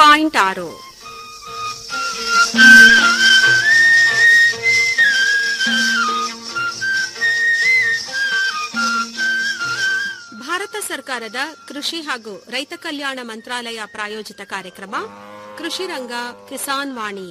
Point ಆರು ಭಾರತ ಸರ್ಕಾರದ ಕೃಷಿ ಹಾಗೂ ರೈತ ಕಲ್ಯಾಣ ಮಂತ್ರಾಲಯ ಪ್ರಾಯೋಜಿತ ಕಾರ್ಯಕ್ರಮ ಕೃಷಿ ರಂಗ ಕಿಸಾನ್ ವಾಣಿ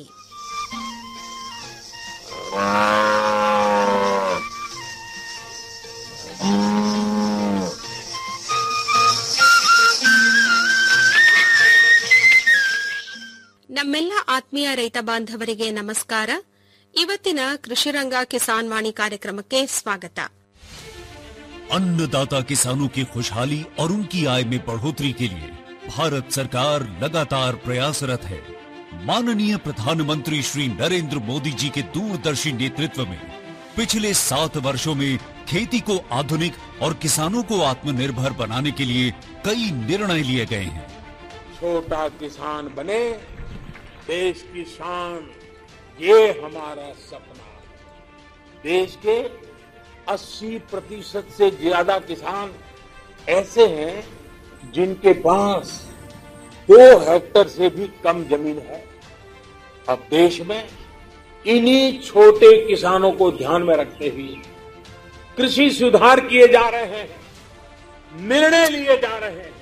ನಮ್ಮೆಲ್ಲ ಆತ್ಮೀಯ ರೈತ ಬಾಂಧವರಿಗೆ ನಮಸ್ಕಾರ ಇವತ್ತಿನ ಕೃಷಿರಂಗ ಕಿಸಾನ್ ವಾಣಿ ಕಾರ್ಯಕ್ರಮಕ್ಕೆ ಸ್ವಾಗತ अन्नदाता किसानों की खुशहाली और उनकी आय में बढ़ोतरी के लिए भारत सरकार लगातार प्रयासरत है माननीय प्रधानमंत्री श्री नरेंद्र मोदी जी के दूरदर्शी नेतृत्व में पिछले सात वर्षों में खेती को आधुनिक और किसानों को आत्मनिर्भर बनाने के लिए कई निर्णय लिए गए हैं छोटा किसान बने देश की शान ये हमारा सपना है देश के 80 प्रतिशत से ज्यादा किसान ऐसे हैं जिनके पास दो हेक्टर से भी कम जमीन है अब देश में इन्हीं छोटे किसानों को ध्यान में रखते हुए कृषि सुधार किए जा रहे हैं निर्णय लिए जा रहे हैं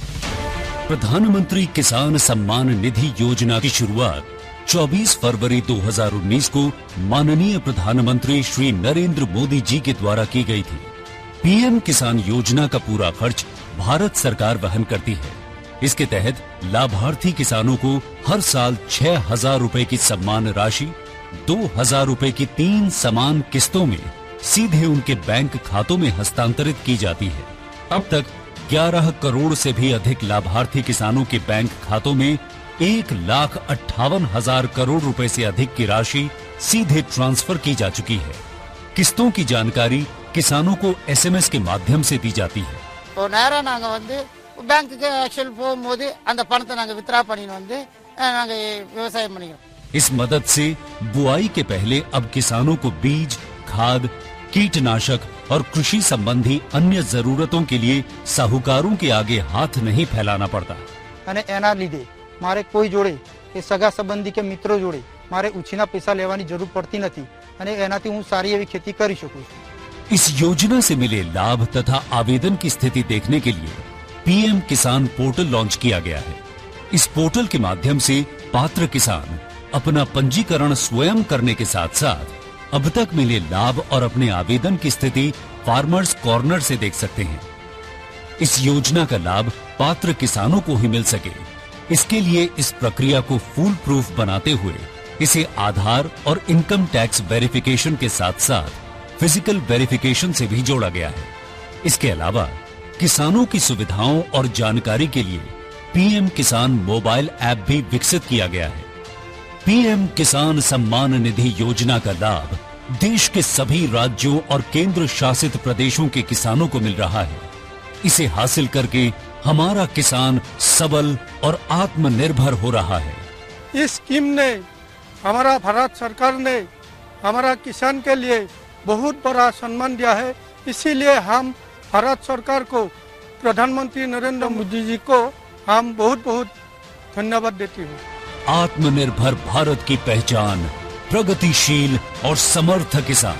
प्रधानमंत्री किसान सम्मान निधि योजना की शुरुआत 24 फरवरी 2019 को माननीय प्रधानमंत्री श्री नरेंद्र मोदी जी के द्वारा की गई थी पीएम किसान योजना का पूरा खर्च भारत सरकार वहन करती है इसके तहत लाभार्थी किसानों को हर साल छह हजार रूपए की सम्मान राशि दो हजार रूपए की तीन समान किस्तों में सीधे उनके बैंक खातों में हस्तांतरित की जाती है अब तक 11 करोड़ से भी अधिक लाभार्थी किसानों के बैंक खातों में एक लाख अट्ठावन हजार करोड़ रुपए से अधिक की राशि सीधे ट्रांसफर की जा चुकी है किस्तों की जानकारी किसानों को एसएमएस के माध्यम से दी जाती है இப்போ நேராக நாங்கள் வந்து பேங்க்குக்கு ஆக்சுவல் போகும்போது அந்த பணத்தை நாங்கள் வித்ரா பண்ணின்னு வந்து நாங்கள் விவசாயம் பண்ணிக்கிறோம் इस मदद से बुआई के पहले अब किसानों को बीज खाद कीटनाशक और कृषि संबंधी अन्य जरूरतों के लिए साहूकारों के आगे हाथ नहीं फैलाना पड़ता અને એના લીધે મારે કોઈ જોડે કે સગા સંબંધી કે મિત્રો જોડે મારે ઉછીના પૈસા લેવાની જરૂર પડતી નથી અને એનાથી હું સારી એવી खेती કરી શકું છું इस योजना से मिले लाभ तथा आवेदन की स्थिति देखने के लिए पीएम किसान पोर्टल लॉन्च किया गया है इस पोर्टल के माध्यम से पात्र किसान अपना पंजीकरण स्वयं करने के साथ साथ अब तक मिले लाभ और अपने आवेदन की स्थिति फार्मर्स कॉर्नर से देख सकते हैं इस योजना का लाभ पात्र किसानों को ही मिल सके इसके लिए इस प्रक्रिया को फूल प्रूफ बनाते हुए इसे आधार और इनकम टैक्स वेरिफिकेशन के साथ साथ फिजिकल वेरिफिकेशन से भी जोड़ा गया है इसके अलावा किसानों की सुविधाओं और जानकारी के लिए पीएम किसान मोबाइल ऐप भी विकसित किया गया है पीएम किसान सम्मान निधि योजना का लाभ देश के सभी राज्यों और केंद्र शासित प्रदेशों के किसानों को मिल रहा है इसे हासिल करके हमारा किसान सबल और आत्मनिर्भर हो रहा है इस स्कीम ने हमारा भारत सरकार ने हमारा किसान के लिए बहुत बड़ा सम्मान दिया है इसीलिए हम भारत सरकार को प्रधानमंत्री नरेंद्र मोदी जी को हम बहुत बहुत धन्यवाद देती हूँ आत्मनिर्भर भारत की पहचान प्रगतिशील और समर्थ किसान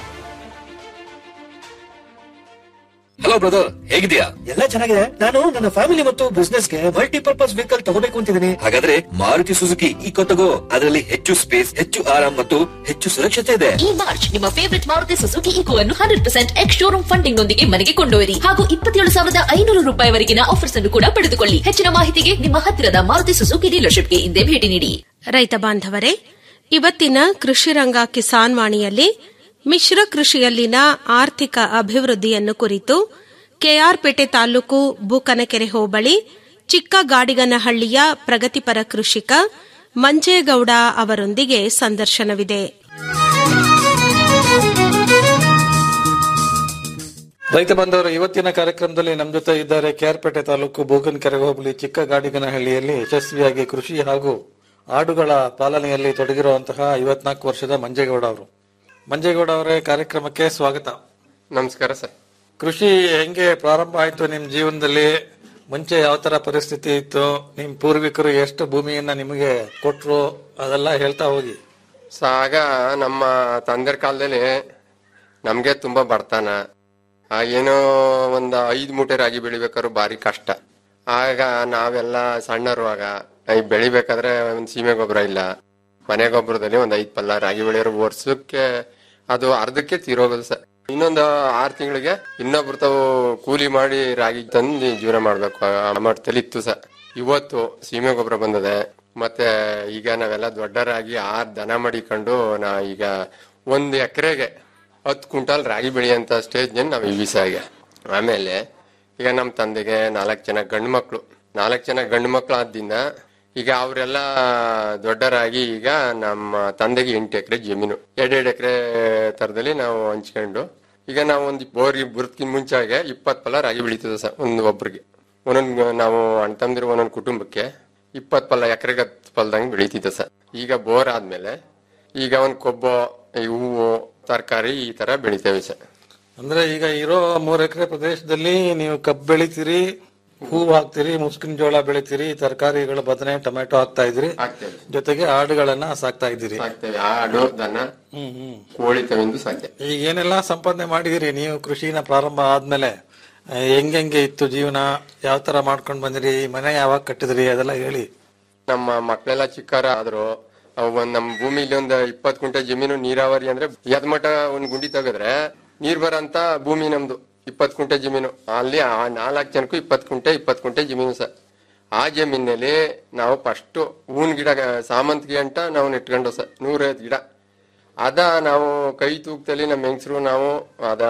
ಹಲೋ ಬ್ರದರ್ ಹೇಗಿದ್ಯಾ ಎಲ್ಲ ಚೆನ್ನಾಗಿದೆ ನಾನು ನನ್ನ ಫ್ಯಾಮಿಲಿ ಮತ್ತು ಬಿಸ್ನೆಸ್ ಗೆ ಮಲ್ಟಿಪರ್ಪಸ್ ವೆಹಿಕಲ್ ತಗೋಬೇಕು ಅಂತಿದ್ದೀನಿ ಹಾಗಾದ್ರೆ ಮಾರುತಿ ಸುಜುಕಿ ಈಕೋ ತಗೋ ಅದರಲ್ಲಿ ಹೆಚ್ಚು ಸ್ಪೇಸ್ ಹೆಚ್ಚು ಆರಾಮ್ ಮತ್ತು ಹೆಚ್ಚು ಸುರಕ್ಷತೆ ಇದೆ ಈ ಮಾರ್ಚ್ ನಿಮ್ಮ ಫೇವರಿಟ್ ಮಾರುತಿ ಸುಜುಕಿ ಈಕೋ ಅನ್ನು hundred percent ex showroom funding ನೊಂದಿಗೆ ಮನೆಗೆ ಕೊಂಡೊಯ್ಯಿರಿ ಹಾಗೂ ಇಪ್ಪತ್ತೇಳು ಸಾವಿರದ ಐನೂರು ರೂಪಾಯಿವರೆಗಿನ ಆಫರ್ಸ್ ಅನ್ನು ಕೂಡ ಪಡೆದುಕೊಳ್ಳಿ ಹೆಚ್ಚಿನ ಮಾಹಿತಿಗೆ ನಿಮ್ಮ ಹತ್ತಿರದ ಮಾರುತಿ ಸುಜುಕಿ ಡೀಲರ್ಶಿಪ್ಗೆ ಹಿಂದೆ ಭೇಟಿ ನೀಡಿ ರೈತ ಬಾಂಧವರೇ ಇವತ್ತಿನ ಕೃಷಿರಂಗ ಕಿಸಾನ್ ವಾಣಿಯಲ್ಲಿ ಮಿಶ್ರ ಕೃಷಿಯಲ್ಲಿನ ಆರ್ಥಿಕ ಅಭಿವೃದ್ಧಿಯನ್ನು ಕುರಿತು ಕೆಆರ್ಪೇಟೆ ತಾಲೂಕು ಬೂಕನಕೆರೆ ಹೋಬಳಿ ಚಿಕ್ಕ ಗಾಡಿಗನಹಳ್ಳಿಯ ಪ್ರಗತಿಪರ ಕೃಷಿಕ ಮಂಜೇಗೌಡ ಅವರೊಂದಿಗೆ ಸಂದರ್ಶನವಿದೆ ರೈತ ಬಾಂಧವರು ಇವತ್ತಿನ ಕಾರ್ಯಕ್ರಮದಲ್ಲಿ ನಮ್ಮ ಜೊತೆ ಇದ್ದಾರೆ ಕೆಆರ್ಪೇಟೆ ತಾಲೂಕು ಬೋಗನ್ಕೆರೆ ಹೋಬಳಿ ಚಿಕ್ಕ ಗಾಡಿಗನಹಳ್ಳಿಯಲ್ಲಿ ಯಶಸ್ವಿಯಾಗಿ ಕೃಷಿ ಹಾಗೂ ಆಡುಗಳ ಪಾಲನೆಯಲ್ಲಿ ತೊಡಗಿರುವಂತಹ ಐವತ್ನಾಲ್ಕು ವರ್ಷದ ಮಂಜೇಗೌಡ ಅವರು ಮಂಜೇಗೌಡ ಅವರೇ ಕಾರ್ಯಕ್ರಮಕ್ಕೆ ಸ್ವಾಗತ ನಮಸ್ಕಾರ ಸರ್ ಕೃಷಿ ಹೆಂಗೆ ಪ್ರಾರಂಭ ಆಯ್ತು ನಿಮ್ ಜೀವನದಲ್ಲಿ ಮುಂಚೆ ಯಾವ ತರ ಪರಿಸ್ಥಿತಿ ಇತ್ತು ನಿಮ್ ಪೂರ್ವಿಕರು ಎಷ್ಟು ಭೂಮಿಯನ್ನ ನಿಮಗೆ ಕೊಟ್ರು ಅದೆಲ್ಲ ಹೇಳ್ತಾ ಹೋಗಿ ಸೊ ಆಗ ನಮ್ಮ ತಂದೆರ ಕಾಲದಲ್ಲಿ ನಮ್ಗೆ ತುಂಬಾ ಬಡತನ ಆ ಏನೋ ಒಂದ್ ಐದ್ ಮೂಟೆ ರಾಗಿ ಬೆಳಿಬೇಕಾದ್ರು ಭಾರಿ ಕಷ್ಟ ಆಗ ನಾವೆಲ್ಲ ಸಣ್ಣರುವಾಗ ಈ ಬೆಳಿಬೇಕಾದ್ರೆ ಒಂದ್ ಸೀಮೆ ಗೊಬ್ಬರ ಇಲ್ಲ ಮನೆ ಗೊಬ್ಬರದಲ್ಲಿ ಒಂದ್ ಐದ್ ಪಲ್ಲ ರಾಗಿ ಬೆಳೆಯೋರು ವರ್ಷಕ್ಕೆ ಅದು ಅರ್ಧಕ್ಕೆ ತೀರೋಗೋದು ಸರ್ ಇನ್ನೊಂದು ಆರ್ ತಿಂಗಳಿಗೆ ಇನ್ನೊಬ್ರು ತಾವು ಕೂಲಿ ಮಾಡಿ ರಾಗಿ ತಂದು ಜೀವನ ಮಾಡ್ಬೇಕು ಆ ಮಟ್ಟದಲ್ಲಿ ಇತ್ತು ಸರ್ ಇವತ್ತು ಸೀಮೆ ಗೊಬ್ಬರ ಬಂದದೆ ಮತ್ತೆ ಈಗ ನಾವೆಲ್ಲ ದೊಡ್ಡರಾಗಿ ಆರ್ ದನ ಮಡಿಕೊಂಡು ನಾ ಈಗ ಒಂದ್ ಎಕರೆಗೆ ಹತ್ತು ಕ್ವಿಂಟಾಲ್ ರಾಗಿ ಬೆಳೆಯಂತ ಸ್ಟೇಜ್ ನಾವು ಇವಿ ಈಗ ಆಮೇಲೆ ಈಗ ನಮ್ಮ ತಂದೆಗೆ ನಾಲ್ಕು ಜನ ಗಂಡು ಮಕ್ಳು ನಾಲ್ಕು ಜನ ಗಂಡು ಮಕ್ಳು ಆದ್ದಿಂದ ಈಗ ಅವರೆಲ್ಲ ದೊಡ್ಡರಾಗಿ ಈಗ ನಮ್ಮ ತಂದೆಗೆ ಎಂಟು ಎಕರೆ ಜಮೀನು ಎರಡೆರಡು ಎಕರೆ ತರದಲ್ಲಿ ನಾವು ಹಂಚ್ಕೊಂಡು ಈಗ ನಾವು ಒಂದು ಬೋರ್ಗೆ ಬುರ್ಕಿನ ಮುಂಚಾಗೆ ಇಪ್ಪತ್ತು ಫಲ ರಾಗಿ ಬೆಳೀತದೆ ಸರ್ ಒಂದು ಒಬ್ರಿಗೆ ಒಂದೊಂದು ನಾವು ಅಣ್ಣ ತಮ್ಮದಿರು ಒಂದೊಂದು ಕುಟುಂಬಕ್ಕೆ ಇಪ್ಪತ್ತು ಫಲ ಎಕರೆಗೆ ಹತ್ತು ಫಲದಂಗೆ ಬೆಳೀತಿದ್ದೆ ಸರ್ ಈಗ ಬೋರ್ ಆದ್ಮೇಲೆ ಈಗ ಒಂದು ಕೊಬ್ಬು ಈ ಹೂವು ತರಕಾರಿ ಈ ತರ ಬೆಳಿತೇವೆ ಸರ್ ಅಂದ್ರೆ ಈಗ ಇರೋ ಮೂರ್ ಎಕರೆ ಪ್ರದೇಶದಲ್ಲಿ ನೀವು ಕಬ್ಬು ಬೆಳಿತೀರಿ ಹೂವು ಹಾಕ್ತೀರಿ ಮುಸ್ಕಿನ ಜೋಳ ಬೆಳಿತೀರಿ ತರಕಾರಿಗಳು ಬದನೆ ಟೊಮೆಟೊ ಹಾಕ್ತಾ ಇದ್ರಿ ಹಾಕ್ತೇವೆ ಜೊತೆಗೆ ಆಡುಗಳನ್ನ ಸಾಕ್ತಾ ಇದ್ದೀರಿ ಸಾಕ್ತೇವೆ ಆಡು ದನ ಹ್ಮ್ ಹ್ಮ್ ಕೋಳಿ ತವಿಂದು ಸಾಕ್ತೇವೆ ಈಗ ಏನೆಲ್ಲ ಸಂಪಾದನೆ ಮಾಡಿದಿರಿ ನೀವು ಕೃಷಿನ ಪ್ರಾರಂಭ ಆದ್ಮೇಲೆ ಆ, ಹೆಂಗೆಂಗೆ ಇತ್ತು ಜೀವನ ಯಾವ ತರ ಮಾಡ್ಕೊಂಡ್ ಬಂದಿರಿ ಮನೆ ಯಾವಾಗ ಕಟ್ಟಿದ್ರಿ ಅದೆಲ್ಲ ಹೇಳಿ ನಮ್ಮ ಮಕ್ಕಳೆಲ್ಲ ಚಿಕ್ಕಾರ ಆದ್ರು ಅವ್ ಒಂದ್ ನಮ್ ಭೂಮಿಲಿ ಒಂದ್ ಇಪ್ಪತ್ ಕುಂಟೆ ಜಮೀನು ನೀರಾವರಿ ಅಂದ್ರೆ ಯದ್ಮಠ ಒಂದ್ ಗುಂಡಿ ತೆಗೆದ್ರೆ ನೀರ್ ಬರಂತ ಭೂಮಿ ನಮ್ದು ಇಪ್ಪತ್ ಕುಂಟೆ ಜಮೀನು ಅಲ್ಲಿ ಆ ನಾಲ್ಕು ಜನಕ್ಕೂ ಇಪ್ಪತ್ ಕುಂಟೆ ಇಪ್ಪತ್ ಕುಂಟೆ ಜಮೀನು ಸರ್ ಆ ಜಮೀನಲ್ಲಿ ನಾವು ಫಸ್ಟ್ ಹೂವಿನ ಗಿಡ ಸಾಮಂತಿಗೆ ಅಂತ ನಾವು ನೆಟ್ಕೊಂಡು ಸರ್ ನೂರೈವತ್ತು ಗಿಡ ಅದ ನಾವು ಕೈ ತೂಕದಲ್ಲಿ ನಮ್ಮ ಹೆಂಗಸರು ನಾವು ಅದ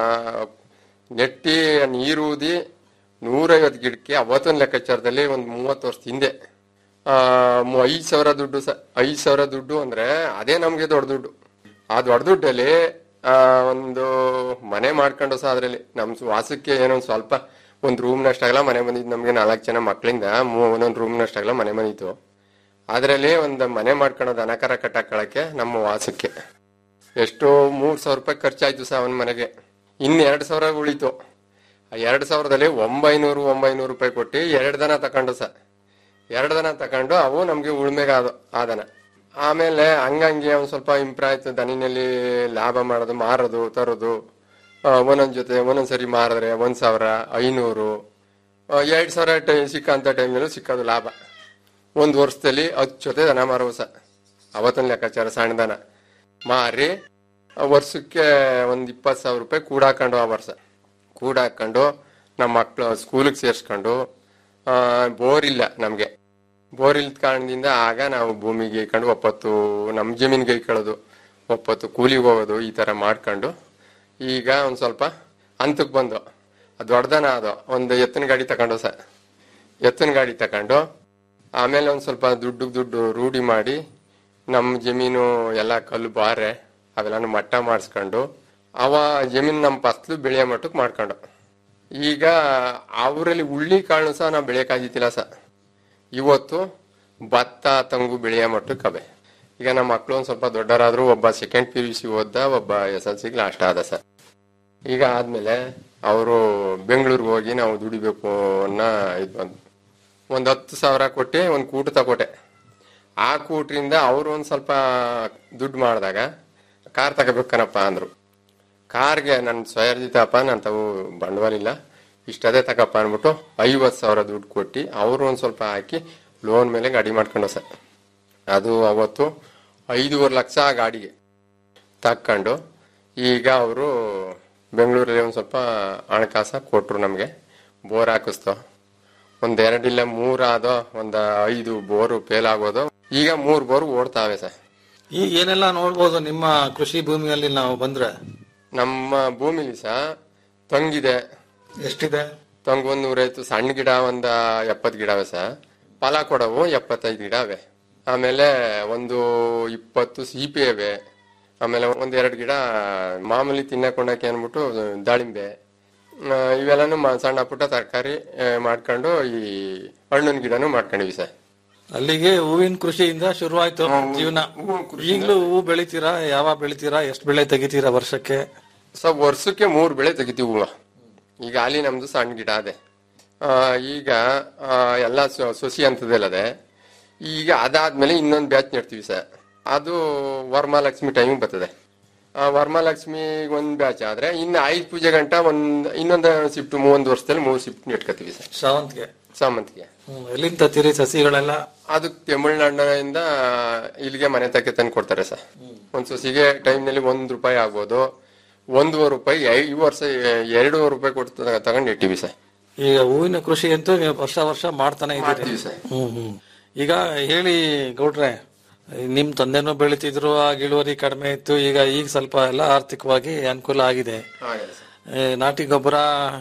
ನೆಟ್ಟಿ ನೀರು ಊದಿ ನೂರೈವತ್ತು ಗಿಡಕ್ಕೆ ಅವತ್ತೊಂದು ಲೆಕ್ಕಾಚಾರದಲ್ಲಿ ಒಂದು ಮೂವತ್ತು ವರ್ಷದ ಹಿಂದೆ ಆ, ಮು- ಐದ್ ಸಾವಿರ ದುಡ್ಡು ಸ ಐದ್ ಸಾವಿರ ದುಡ್ಡು ಅಂದ್ರೆ ಅದೇ ನಮ್ಗೆ ದೊಡ್ಡ ದುಡ್ಡು ಆ ದೊಡ್ಡ ದುಡ್ಡಲ್ಲಿ ಆ, ಒಂದು ಮನೆ ಮಾಡ್ಕೊಂಡು ಸಹ ಅದ್ರಲ್ಲಿ ನಮ್ ವಾಸಕ್ಕೆ ಏನೋ ಒಂದ್ ಸ್ವಲ್ಪ ಒಂದ್ ರೂಮ್ ನಷ್ಟಾಗಲ್ಲ ಮನೆ ಬಂದಿದ್ದು ನಮ್ಗೆ ನಾಲ್ಕು ಜನ ಮಕ್ಕಳಿಂದ ಒಂದೊಂದು ರೂಮ್ ನಷ್ಟಾಗಲ್ಲ ಮನೆ ಬಂದಿತ್ತು ಅದ್ರಲ್ಲಿ ಒಂದು ಮನೆ ಮಾಡ್ಕೊಳೋದು ಅನಕಾರ ಕಟ್ಟಾಕೊಳ್ಳಕ್ಕೆ ನಮ್ಮ ವಾಸಕ್ಕೆ ಎಷ್ಟೋ ಮೂರ್ ಸಾವಿರ ರೂಪಾಯಿ ಖರ್ಚಾಯ್ತು ಸಹ ಅವನ ಮನೆಗೆ ಇನ್ ಎರಡ್ ಸಾವಿರ ಉಳಿತು ಆ ಎರಡ್ ಸಾವಿರದಲ್ಲಿ ಒಂಬೈನೂರು ಒಂಬೈನೂರು ರೂಪಾಯಿ ಕೊಟ್ಟು ಎರಡ್ ದನ ತಕೊಂಡು ಸಹ ಎರಡ್ ದನ ತಕೊಂಡು ಅವು ನಮ್ಗೆ ಉಳ್ಮೆಗೆ ಆದ ಆದನ ಆಮೇಲೆ ಹಂಗಂಗೆ ಒಂದ್ ಸ್ವಲ್ಪ ಇಂಪ್ರೂವ್ ಆಯ್ತು ದನಿನಲ್ಲಿ ಲಾಭ ಮಾಡೋದು ಮಾರೋದು ತರೋದು ಆ, ಒಂದೊಂದ್ ಜೊತೆ ಒಂದೊಂದ್ ಸರಿ ಮಾರಿದ್ರೆ ಒಂದ್ ಸಾವಿರ ಐನೂರು ಆ, ಎರಡ್ ಸಾವಿರ ಟೈ ಸಿಕ್ಕಂತ ಟೈಮ್ನಲ್ಲೂ ಸಿಕ್ಕೋದು ಲಾಭ ಒಂದ್ ವರ್ಷದಲ್ಲಿ ಹತ್ತು ಜೊತೆ ದನ ಮಾರುವ ಸಹ ಅವತ್ತೊಂದು ಲೆಕ್ಕಾಚಾರ ಸಣ್ಣ ದನ ಮಾರಿ ಆ ವರ್ಷಕ್ಕೆ ಒಂದ್ ಇಪ್ಪತ್ತು ಸಾವಿರ ರೂಪಾಯಿ ಕೂಡ ಹಾಕೊಂಡು ಆ ವರ್ಷ ಕೂಡ ಹಾಕೊಂಡು ನಮ್ಮ ಮಕ್ಳು ಸ್ಕೂಲಿಗೆ ಸೇರ್ಸ್ಕೊಂಡು ಆ, ಬೋರ್ ಇಲ್ಲ ನಮ್ಗೆ ಬೋರ್ ಇಲ್ದ ಕಾರಣದಿಂದ ಆಗ ನಾವು ಭೂಮಿಗೆ ಇಟ್ಕೊಂಡು ಒಪ್ಪತ್ತು ನಮ್ಮ ಜಮೀನಿಗೆ ಇಟ್ಕೊಳ್ಳೋದು ಒಪ್ಪತ್ತು ಕೂಲಿಗೆ ಹೋಗೋದು ಈ ತರ ಮಾಡ್ಕೊಂಡು ಈಗ ಒಂದ್ ಸ್ವಲ್ಪ ಹಂತಕ್ಕೆ ಬಂದು ಅದು ದೊಡ್ಡದನ ಅದು ಒಂದು ಎತ್ತಿನ ಗಾಡಿ ತಗೊಂಡು ಸರ್ ಎತ್ತಿನ ಗಾಡಿ ತಗೊಂಡು ಆಮೇಲೆ ಒಂದ್ ಸ್ವಲ್ಪ ದುಡ್ಡು ದುಡ್ಡು ರೂಢಿ ಮಾಡಿ ನಮ್ಮ ಜಮೀನು ಎಲ್ಲ ಕಲ್ಲು ಬಾರೆ ಅವೆಲ್ಲಾನು ಮಟ್ಟ ಮಾಡಿಸ್ಕೊಂಡು ಅವ ಜಮೀನು ನಮ್ಮ ಫಸ್ಲು ಬೆಳೆಯೋ ಮಟ್ಟಕ್ಕೆ ಮಾಡ್ಕೊಂಡು ಈಗ ಅವರಲ್ಲಿ ಉಳ್ಳಿ ಕಾಳು ಸಹ ನಾವು ಬೆಳೆಯಕ್ಕಾಗಿತ್ತಿಲ್ಲ ಸರ್ ಇವತ್ತು ಭತ್ತ ತಂಗು ಬೆಳೆಯೋ ಮಟ್ಟಕ್ಕೆ ಅವೆ ಈಗ ನಮ್ಮ ಮಕ್ಕಳು ಒಂದ್ ಸ್ವಲ್ಪ ದೊಡ್ಡರಾದ್ರು ಒಬ್ಬ ಸೆಕೆಂಡ್ ಪಿ ಯು ಸಿ ಓದ್ದ ಒಬ್ಬ ಎಸ್ ಎಲ್ ಸಿಗೆ ಲಾಸ್ಟ್ ಆದ ಸರ್ ಈಗ ಆದ್ಮೇಲೆ ಅವರು ಬೆಂಗಳೂರಿಗೆ ಹೋಗಿ ನಾವು ದುಡಿಬೇಕು ಅನ್ನೋ ಇದು ಬಂದು ಒಂದ್ ಹತ್ತು ಸಾವಿರ ಕೊಟ್ಟು ಒಂದ್ ಕೂಟ ತಗೊಟ್ಟೆ ಆ ಕೂಟ್ರಿಂದ ಅವರು ಒಂದ್ ಸ್ವಲ್ಪ ದುಡ್ಡು ಮಾಡಿದಾಗ ಕಾರ್ ತಗೋಬೇಕನಪ್ಪ ಅಂದ್ರು ಕಾರ್ಗೆ ನನ್ನ ಸ್ವಯರ್ಜಿತಪ್ಪ ನಾನು ತಾವು ಬಂಡವಾಳ ಇಲ್ಲ ಇಷ್ಟದೇ ತಗಪ್ಪ ಅಂದ್ಬಿಟ್ಟು ಐವತ್ತು ಸಾವಿರ ದುಡ್ಡು ಕೊಟ್ಟು ಅವರು ಒಂದ್ ಸ್ವಲ್ಪ ಹಾಕಿ ಲೋನ್ ಮೇಲೆ ಗಾಡಿ ಮಾಡ್ಕೊಂಡು ಸರ್ ಅದು ಅವತ್ತು ಐದೂವರೆ ಲಕ್ಷ ಆ ಗಾಡಿಗೆ ತಕ್ಕೊಂಡು ಈಗ ಅವರು ಬೆಂಗಳೂರಲ್ಲಿ ಒಂದು ಸ್ವಲ್ಪ ಹಣಕಾಸ ಕೊಟ್ರು ನಮಗೆ ಬೋರ್ ಹಾಕಿಸ್ತೋ ಒಂದ್ ಎರಡಿಲ್ಲ ಮೂರ್ ಆದೋ ಒಂದ್ ಐದು ಬೋರು ಫೇಲ್ ಆಗೋದು ಈಗ ಮೂರ್ ಬೋರ್ ಓಡ್ತಾವೆ ಸರ್ ಈಗ ಏನೆಲ್ಲ ನೋಡ್ಬೋದು ನಿಮ್ಮ ಕೃಷಿ ಭೂಮಿಯಲ್ಲಿ ನಾವು ಬಂದ್ರೆ ನಮ್ಮ ಭೂಮಿಲಿ ಸಹ ತಂಗಿದೆ ಎಷ್ಟಿದೆ ತಂಗು ಒಂದ್ ನೂರೈವತ್ತು ಸಣ್ಣ ಗಿಡ ಒಂದ ಎಪ್ಪತ್ ಗಿಡ ಅವೆ ಸಹ ಫಲ ಕೊಡವು ಎಪ್ಪತ್ತೈದು ಗಿಡ ಅವೆ ಆಮೇಲೆ ಒಂದು ಇಪ್ಪತ್ತು ಸೀಪೆ ಅವೆ ಆಮೇಲೆ ಒಂದ್ ಎರಡು ಗಿಡ ಮಾಮೂಲಿ ತಿನ್ನಕೊಂಡಕ್ಕೆ ಅನ್ಬಿಟ್ಟು ದಾಳಿಂಬೆ ಆ, ಇವೆಲ್ಲಾನು ಮ- ಸಣ್ಣ ಪುಟ್ಟ ತರಕಾರಿ ಮಾಡ್ಕೊಂಡು ಈ ಹಣ್ಣಿನ ಗಿಡನು ಮಾಡ್ಕೊಂಡಿವಿ ಸರ್ ಅಲ್ಲಿಗೆ ಹೂವಿನ ಕೃಷಿಯಿಂದ ಶುರುವಾಯ್ತು ಜೀವನ ಈಗಲೂ ಹೂ ಬೆಳಿತೀರಾ ಯಾವಾಗ ಬೆಳಿತೀರಾ ಎಷ್ಟು ಬೆಳೆ ತೆಗಿತೀರಾ ವರ್ಷಕ್ಕೆ ಸೊ ವರ್ಷಕ್ಕೆ ಮೂರ್ ಬೆಳೆ ತೆಗಿತೀವಿ ಹೂವ ಈಗ ಅಲ್ಲಿ ನಮ್ದು ಸಣ್ಣ ಗಿಡ ಅದೆ ಆ, ಈಗ ಆ, ಎಲ್ಲ ಸೊ- ಸೊಸಿ ಅಂತದಲ್ಲದೆ ಈಗ ಅದಾದ್ಮೇಲೆ ಇನ್ನೊಂದು ಬ್ಯಾಚ್ ನೆಡ್ತೀವಿ ಸರ್ ಅದು ವರಮಹಾಲಕ್ಷ್ಮಿ ಟೈಮ್ ಬರ್ತದೆ ಆ ವರಮಹಾಲಕ್ಷ್ಮಿ ಒಂದ್ ಬ್ಯಾಚ್ ಆದ್ರೆ ಇನ್ನು ಐದು ಪೂಜೆ ಗಂಟ ಒಂದ್ ಇನ್ನೊಂದು ಶಿಫ್ಟ್ ಮೂವೊಂದು ವರ್ಷದಲ್ಲಿ ಮೂರು ಶಿಫ್ಟ್ ನೆಟ್ಕೋತೀವಿ ಸರ್ ಶಾವಂತಿಗೆ ಸಾಮಂತಿಗೆ ಹ್ಮ್. ಎಲ್ಲಿಂದ ತತ್ತೀರಿ ಸಸಿಗಳೆಲ್ಲ ಅದು ತಮಿಳ್ನಾಡಿನಿಂದ ಇಲ್ಲಿಗೆ ಮನೆ ತಕ್ಕೆ ತಂದು ಕೊಡ್ತಾರೆ ಸರ್ ಒಂದ್ ಸೊಸಿಗೆ ಟೈಮ್ ನಲ್ಲಿ ಒಂದ್ ರೂಪಾಯಿ ಆಗ್ಬೋದು ಒಂದೂವರೆ ರೂಪಾಯಿ ಐ- ಈ ವರ್ಷ ಎರಡೂವರೆ ರೂಪಾಯಿ ಕೊಟ್ಟು ತಗೊಂಡು ಇಟ್ಟಿವಿ ಸರ್ ಈಗ ಹೂವಿನ ಕೃಷಿ ಅಂತೂ ನೀವು ವರ್ಷ ವರ್ಷ ಮಾಡ್ತಾನೆ ಇದ್ದೀರಿ ಮಾಡ್ತೀವಿ ಸರ್ ಹ್ಮ್ ಹ್ಮ್ ಈಗ ಹೇಳಿ ಗೌಡ್ರೆ ನಿಮ್ ತಂದೆನೂ ಬೆಳಿತಿದ್ರು ಆಗ ಇಳುವರಿ ಕಡಿಮೆ ಇತ್ತು ಈಗ ಈಗ ಸ್ವಲ್ಪ ಎಲ್ಲ ಆರ್ಥಿಕವಾಗಿ ಅನುಕೂಲ ಆಗಿದೆ ಹಾಗೆ ಸರ್ ಏ, ನಾಟಿ ಗೊಬ್ಬರ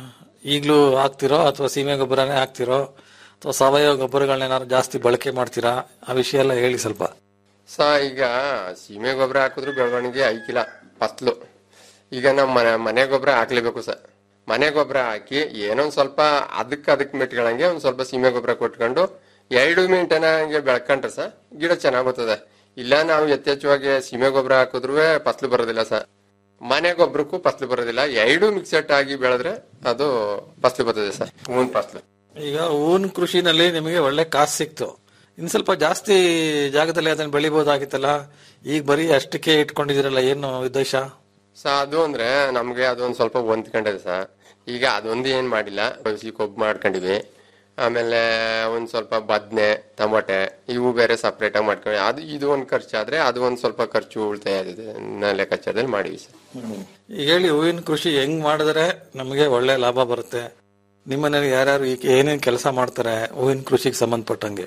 ಈಗ್ಲೂ ಹಾಕ್ತಿರೋ ಅಥವಾ ಸೀಮೆ ಗೊಬ್ಬರನೇ ಹಾಕ್ತಿರೋ ಅಥವಾ ಸಾವಯವ ಗೊಬ್ಬರಗಳನ್ನೇನಾದ್ರು ಜಾಸ್ತಿ ಬಳಕೆ ಮಾಡ್ತೀರಾ ಆ ವಿಷಯ ಎಲ್ಲ ಹೇಳಿ ಸ್ವಲ್ಪ ಸ ಈಗ ಸೀಮೆ ಗೊಬ್ಬರ ಹಾಕಿದ್ರು ಬೆಳವಣಿಗೆ ಐಕಿಲ್ಲ ಫಸ್ಲು ಈಗ ನಮ್ಮ ಮನೆ ಮನೆ ಗೊಬ್ಬರ ಹಾಕ್ಲೇಬೇಕು ಸರ್ ಮನೆ ಗೊಬ್ಬರ ಹಾಕಿ ಏನೋ ಒಂದ್ ಸ್ವಲ್ಪ ಅದಕ್ಕೆ ಅದಕ್ಕೆ ಮೆಟ್ಗಳಂಗೆ ಒಂದ್ ಸ್ವಲ್ಪ ಸೀಮೆ ಗೊಬ್ಬರ ಕೊಟ್ಕೊಂಡು ಎರಡು ಮಿನಿಟನಾಗೆ ಬೆಳ್ಕೊಂಡ್ರೆ ಸರ್ ಗಿಡ ಚೆನ್ನಾಗ್ ಬರ್ತದೆ ಇಲ್ಲ ನಾವು ಯಥೇಚ್ಛವಾಗಿ ಸೀಮೆ ಗೊಬ್ಬರ ಹಾಕಿದ್ರು ಫಸ್ಲು ಬರೋದಿಲ್ಲ ಸರ್ ಮನೆ ಗೊಬ್ಬರಕ್ಕೂ ಫಸ್ಲು ಬರೋದಿಲ್ಲ ಎರಡು ಮಿಕ್ಸೆಟ್ ಆಗಿ ಬೆಳೆದ್ರೆ ಅದು ಫಸ್ಲು ಬರ್ತದೆ ಸರ್ ಹೂವಿನ ಫಸ್ಲು ಈಗ ಹೂವಿನ ಕೃಷಿನಲ್ಲಿ ನಿಮಗೆ ಒಳ್ಳೆ ಕಾಸು ಸಿಕ್ತು ಇನ್ ಸ್ವಲ್ಪ ಜಾಸ್ತಿ ಜಾಗದಲ್ಲಿ ಅದನ್ನ ಬೆಳಿಬಹುದಾಗಿತ್ತಲ್ಲ ಈಗ ಬರೀ ಅಷ್ಟಕ್ಕೆ ಇಟ್ಕೊಂಡಿದಿರಲ್ಲ ಏನು ಉದ್ದೇಶ ಸ ಅದು ಅಂದ್ರೆ ನಮ್ಗೆ ಅದೊಂದ್ ಸ್ವಲ್ಪ ಹೊಂದ್ಕೊಂಡಿದೆ ಸರ್ ಈಗ ಅದೊಂದು ಏನ್ ಮಾಡಿಲ್ಲ ಬಸಿ ಕೊಬ್ಬು ಮಾಡ್ಕೊಂಡಿವಿ ಆಮೇಲೆ ಒಂದ್ ಸ್ವಲ್ಪ ಬದ್ನೆ ಟೊಮೊಟೆ ಇವು ಬೇರೆ ಸಪ್ರೇಟ್ ಆಗಿ ಮಾಡ್ಕೊಂಡು ಅದು ಇದು ಒಂದ್ ಖರ್ಚಾದ್ರೆ ಅದು ಒಂದ್ ಸ್ವಲ್ಪ ಖರ್ಚು ಉಳಿತಾಯ ಆಗಿದೆ ಅನ್ನೋ ಲೆಕ್ಕಾಚಾರದಲ್ಲಿ ಮಾಡಿವಿ ಸರ್ ಈಗ ಹೇಳಿ ಹೂವಿನ ಕೃಷಿ ಹೆಂಗ್ ಮಾಡಿದ್ರೆ ನಮಗೆ ಒಳ್ಳೆ ಲಾಭ ಬರುತ್ತೆ ನಿಮ್ಮನೇಲಿ ಯಾರ್ಯಾರು ಈಗ ಏನೇನ್ ಕೆಲಸ ಮಾಡ್ತಾರೆ ಹೂವಿನ ಕೃಷಿಗೆ ಸಂಬಂಧಪಟ್ಟಂಗೆ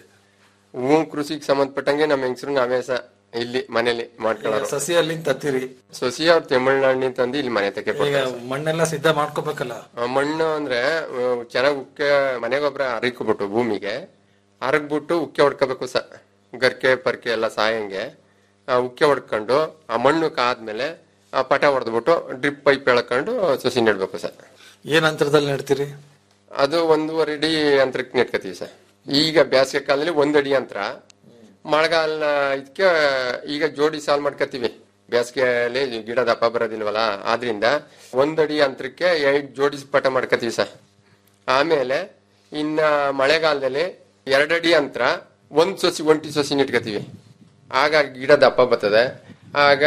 ಹೂ ಕೃಷಿಗೆ ಸಂಬಂಧಪಟ್ಟಂಗೆ ನಮ್ಮ ಹೆಂಗಸರು ನಾವೇ ಸ ಇಲ್ಲಿ ಮನೇಲಿ ಮಾಡ್ಕೊಳ್ಳೋರು ಸಸಿ ಅಲ್ಲಿಂದ ತತ್ತೀರಿ ಸೊಸಿ ಅವ್ರು ತಮಿಳ್ನಾಡಿನ ತಂದು ಇಲ್ಲಿ ಮನೆ ತಕ್ಕೆ ಈಗ ಮಣ್ಣೆಲ್ಲ ಸಿದ್ಧ ಮಾಡ್ಕೋಬೇಕಲ್ಲ ಆ ಮಣ್ಣು ಅಂದ್ರೆ ಚೆನ್ನಾಗಿ ಉಕ್ಕೆ ಮನೆ ಗೊಬ್ಬರ ಹರಿಕ್ಬಿಟ್ಟು ಭೂಮಿಗೆ ಹರಗ್ಬಿಟ್ಟು ಉಕ್ಕೆ ಹೊಡ್ಕೋಬೇಕು ಸ ಗರ್ಕೆ ಪರ್ಕೆ ಎಲ್ಲ ಸಾಯಂಗೆ ಆ ಉಕ್ಕೆ ಹೊಡ್ಕೊಂಡು ಆ ಮಣ್ಣು ಕಾದ್ಮೇಲೆ ಆ ಪಟ ಹೊಡೆದ್ಬಿಟ್ಟು ಡ್ರಿಪ್ ಪೈಪ್ ಎಳ್ಕೊಂಡು ಸಸಿ ನೆಡ್ಬೇಕು ಸರ್ ಏನ್ ಅಂತರದಲ್ಲಿ ನೆಡ್ತೀರಿ ಅದು ಒಂದೂವರೆ ಅಡಿ ಅಂತರಕ್ಕೆ ನೆಟ್ಕೋತೀವಿ ಸರ್ ಈಗ ಬೇಸಿಗೆ ಕಾಲದಲ್ಲಿ ಒಂದಡಿ ಅಂತರ ಮಳೆಗಾಲ ಇದಕ್ಕೆ ಈಗ ಜೋಡಿ ಸಾಲ್ ಮಾಡ್ಕೋತೀವಿ ಬೇಸಿಗೆಯಲ್ಲಿ ಗಿಡ ದಪ್ಪ ಬರೋದಿಲ್ವಲ್ಲ ಆದ್ರಿಂದ ಒಂದಡಿ ಅಂತರಕ್ಕೆ ಎರಡು ಜೋಡಿ ಪಟ ಮಾಡ್ಕೋತೀವಿ ಸರ್ ಆಮೇಲೆ ಇನ್ನ ಮಳೆಗಾಲದಲ್ಲಿ ಎರಡಡಿ ಅಂತರ ಒಂದ್ ಸೊಸಿ ಒಂಟಿ ಸೊಸಿ ನೆಟ್ಕೋತೀವಿ ಆಗ ಗಿಡ ದಪ್ಪ ಬರ್ತದೆ ಆಗ